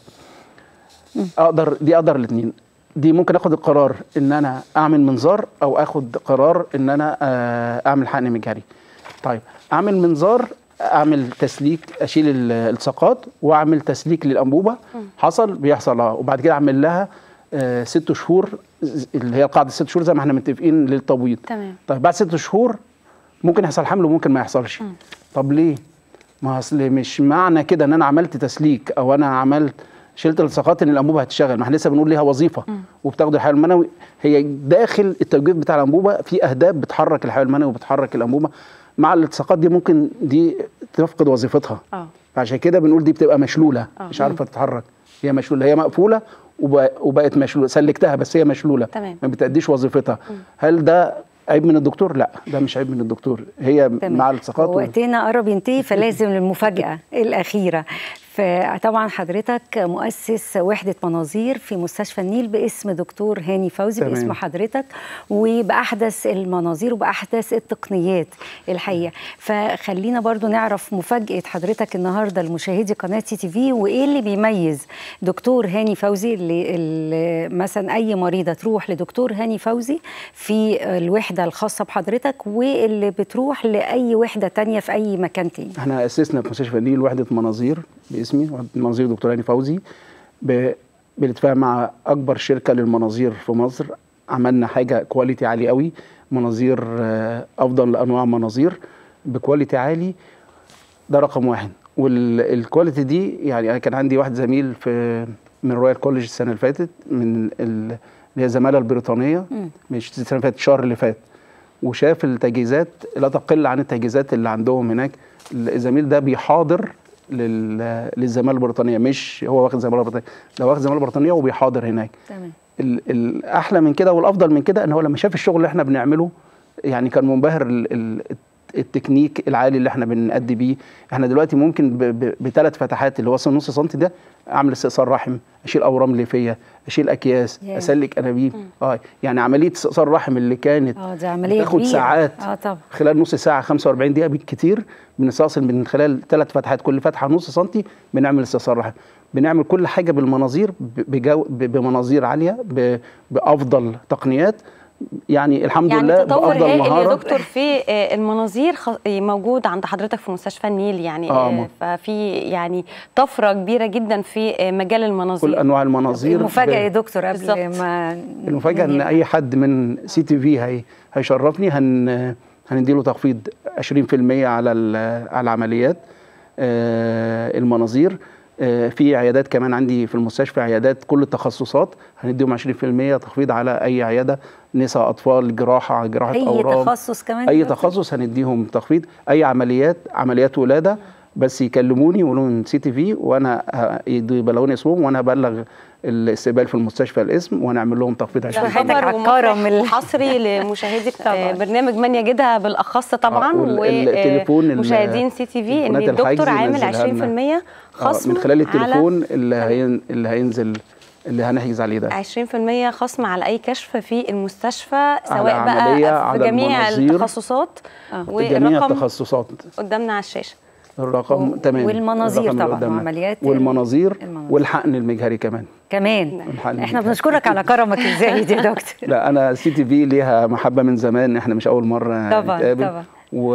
S3: اقدر دي اقدر الاثنين دي ممكن اخد القرار ان انا اعمل منظار او اخد قرار ان انا آه، اعمل حقن مجهري طيب اعمل منظار اعمل تسليك اشيل ال- الالتصاقات واعمل تسليك للانبوبه حصل بيحصل اه وبعد كده اعمل لها آه، ست شهور ز- اللي هي القاعده ست شهور زي ما احنا متفقين للتبويض
S2: تمام.
S3: طيب بعد ست شهور ممكن يحصل حمل وممكن ما يحصلش طب ليه ما اصل مش معنى كده ان انا عملت تسليك او انا عملت شلت الالتصاقات ان الانبوبه هتشتغل ما احنا لسه بنقول ليها وظيفه وبتاخد الحيوان المنوي هي داخل التوجيه بتاع الانبوبه في اهداب بتحرك الحيوان المنوي وبتحرك الانبوبه مع الالتصاقات دي ممكن دي تفقد وظيفتها
S2: اه
S3: فعشان كده بنقول دي بتبقى مشلوله
S2: آه.
S3: مش عارفه تتحرك هي مشلوله هي مقفوله وب- وبقت مشلوله سلكتها بس هي مشلوله
S2: تمام.
S3: ما بتأديش وظيفتها هل ده عيب من الدكتور لا ده مش عيب من الدكتور هي
S1: تمام.
S3: مع الالتصاقات وال-
S1: وقتنا قرب ينتهي فلازم المفاجأة الأخيرة فطبعا حضرتك مؤسس وحدة مناظير في مستشفى النيل باسم دكتور هاني فوزي
S3: تمام.
S1: باسم حضرتك وبأحدث المناظير وبأحدث التقنيات الحقيقة فخلينا برضو نعرف مفاجأة حضرتك النهاردة لمشاهدي قناة سي تي في وإيه اللي بيميز دكتور هاني فوزي اللي, اللي مثلا أي مريضة تروح لدكتور هاني فوزي في الوحدة الخاصة بحضرتك واللي بتروح لأي وحدة تانية في أي مكان تاني
S3: احنا اسسنا في مستشفى النيل وحده مناظير باسمي وحده مناظير دكتور هاني فوزي ب- بالاتفاق مع اكبر شركه للمناظير في مصر عملنا حاجه كواليتي عالي قوي مناظير آه، افضل انواع مناظير بكواليتي عالي ده رقم واحد والكواليتي دي يعني انا كان عندي واحد زميل في من رويال كوليج السنه اللي فاتت من ال- اللي هي الزماله البريطانيه مش السنه اللي فاتت الشهر اللي فات وشاف التجهيزات لا تقل عن التجهيزات اللي عندهم هناك الزميل ده بيحاضر لل- للزماله البريطانيه مش هو واخد زماله بريطانيه ده واخد زماله بريطانيه وبيحاضر هناك
S1: تمام
S3: ال- الاحلى من كده والافضل من كده ان هو لما شاف الشغل اللي احنا بنعمله يعني كان منبهر ال- ال- التكنيك العالي اللي احنا بنأدي بيه احنا دلوقتي ممكن بثلاث فتحات اللي وصل نص سنتي ده اعمل استئصال رحم اشيل اورام ليفيه اشيل اكياس
S1: ياه.
S3: اسلك انابيب اه يعني عمليه استئصال رحم اللي كانت
S1: اه دي عمليه
S3: تاخد
S1: كبيرة.
S3: ساعات
S1: اه طبعا
S3: خلال نص ساعه 45 دقيقه بالكتير بنستأصل من خلال ثلاث فتحات كل فتحه نص سنتي بنعمل استئصال رحم بنعمل كل حاجه بالمناظير ب- بجو ب- بمناظير عاليه ب- بافضل تقنيات يعني الحمد
S2: يعني
S3: لله
S2: تطور
S3: بافضل
S2: هائل يا
S3: مهاره
S2: دكتور في آه، المناظير خ- موجود عند حضرتك في مستشفى النيل يعني
S3: آه،
S2: آه،
S3: م-
S2: ففي يعني طفره كبيره جدا في آه، مجال
S3: كل
S2: المناظير
S3: انواع المناظير
S1: المفاجاه
S3: ب-
S1: يا دكتور قبل
S2: بالظبط.
S1: ما
S3: المفاجاه ان
S1: ننهي.
S3: اي حد من سي تي في هي هيشرفني هن هنديله تخفيض 20% على ال- على العمليات آه، المناظير آه، في عيادات كمان عندي في المستشفى عيادات كل التخصصات هنديهم 20% تخفيض على اي عياده نساء اطفال جراحه جراحه
S1: اي
S3: اورام
S1: تخصص كمان
S3: اي
S1: يا دكتور؟
S3: تخصص هنديهم تخفيض اي عمليات عمليات ولاده بس يكلموني يقولوا من سي تي في وانا ه- يدوا- يبلغوني اسمهم وانا ابلغ الاستقبال في المستشفى الاسم ونعمل لهم تخفيض 20%
S2: ده
S1: حضرتك
S2: خبر
S1: على الكرم
S2: ومفرح
S1: ال-
S2: حصري لمشاهدي
S1: طبعاً.
S2: برنامج من يجدها بالاخص طبعا
S3: آه، وال- التليفون ال-
S2: ومشاهدين سي تي في ان
S3: تليفونات الحجز
S2: الدكتور عامل
S3: ينزلها لنا.
S2: 20% خصم
S3: آه، من خلال
S2: على
S3: التليفون اللي هين اللي هينزل اللي هنحجز عليه ده
S2: 20% خصم على اي كشف في المستشفى سواء
S3: عملية،
S2: بقى في
S3: على
S2: جميع
S3: المناظير.
S2: التخصصات
S1: آه.
S3: جميع
S2: والرقم
S3: التخصصات
S2: قدامنا على الشاشه
S3: الرقم
S1: و-
S3: تمام
S1: والمناظير
S3: الرقم اللي
S1: طبعاً،
S3: قدامنا.
S1: وعمليات ال-
S3: والمناظير
S1: المناظير.
S3: والحقن المجهري كمان
S1: كمان
S3: الحقن
S1: احنا
S3: المجهري.
S1: بنشكرك على كرمك الزايد يا دكتور
S3: لا انا سي تي في ليها محبه من زمان احنا مش اول مره
S1: طبعاً،
S3: نتقابل
S1: طبعاً.
S3: و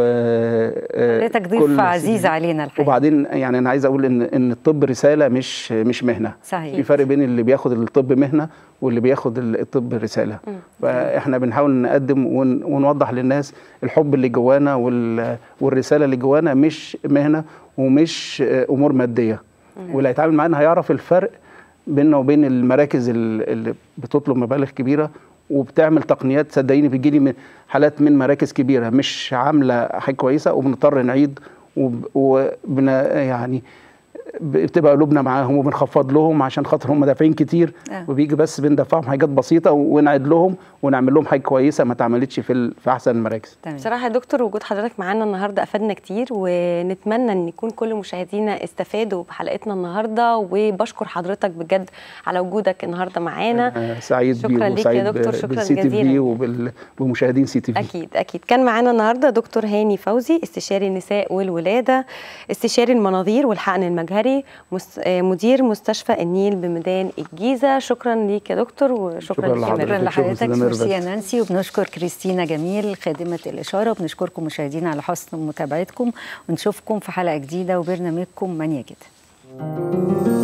S3: آه،
S1: حضرتك ضيف
S3: كل
S1: عزيز
S3: CTV.
S1: علينا الحقيقه
S3: وبعدين يعني انا عايز اقول ان ان الطب رساله مش مش مهنه
S1: صحيح.
S3: في فرق بين اللي بياخد الطب مهنه واللي بياخد ال- الطب رساله فاحنا بنحاول نقدم ون- ونوضح للناس الحب اللي جوانا وال- والرساله اللي جوانا مش مهنه ومش آه، امور ماديه واللي هيتعامل معانا هيعرف الفرق بيننا وبين المراكز ال- اللي بتطلب مبالغ كبيره وبتعمل تقنيات صدقيني بتجيلي من حالات من مراكز كبيره مش عامله حاجه كويسه وبنضطر نعيد وب- وبن يعني بتبقى قلوبنا معاهم وبنخفض لهم عشان خاطر هم دافعين كتير
S1: آه.
S3: وبيجي بس بندفعهم حاجات بسيطه ونعيد لهم ونعمل لهم حاجه كويسه ما اتعملتش في ال- في احسن المراكز
S1: تمام
S2: بصراحة يا دكتور وجود حضرتك معانا النهاردة أفادنا كتير ونتمنى أن يكون كل مشاهدينا استفادوا بحلقتنا النهاردة وبشكر حضرتك بجد على وجودك النهاردة معانا
S3: أنا سعيد
S2: شكراً
S3: بيه
S2: ليك يا
S3: وسعيد
S2: دكتور،
S3: ب-
S2: شكراً
S3: بالسي تي
S2: جزيلاً.
S3: في وبمشاهدين سي تي في
S2: أكيد أكيد كان معانا النهاردة دكتور هاني فوزي استشاري النساء والولادة استشاري المناظير والحقن المجهري مس... آه، مدير مستشفى النيل بميدان الجيزة شكرا ليك يا دكتور وشكرا
S3: شكراً
S2: لك يا
S3: لحضرتك.
S2: ميرفت.
S1: شكرا
S3: شكراً
S1: لحضرتك
S3: أستاذة
S1: ميرسي يا
S3: ميرفت.
S1: نانسي وبنشكر كريستينا جميل خادمة الإشارة وبنشكركم مشاهدينا على حسن متابعتكم ونشوفكم في حلقة جديدة وبرنامجكم من يجد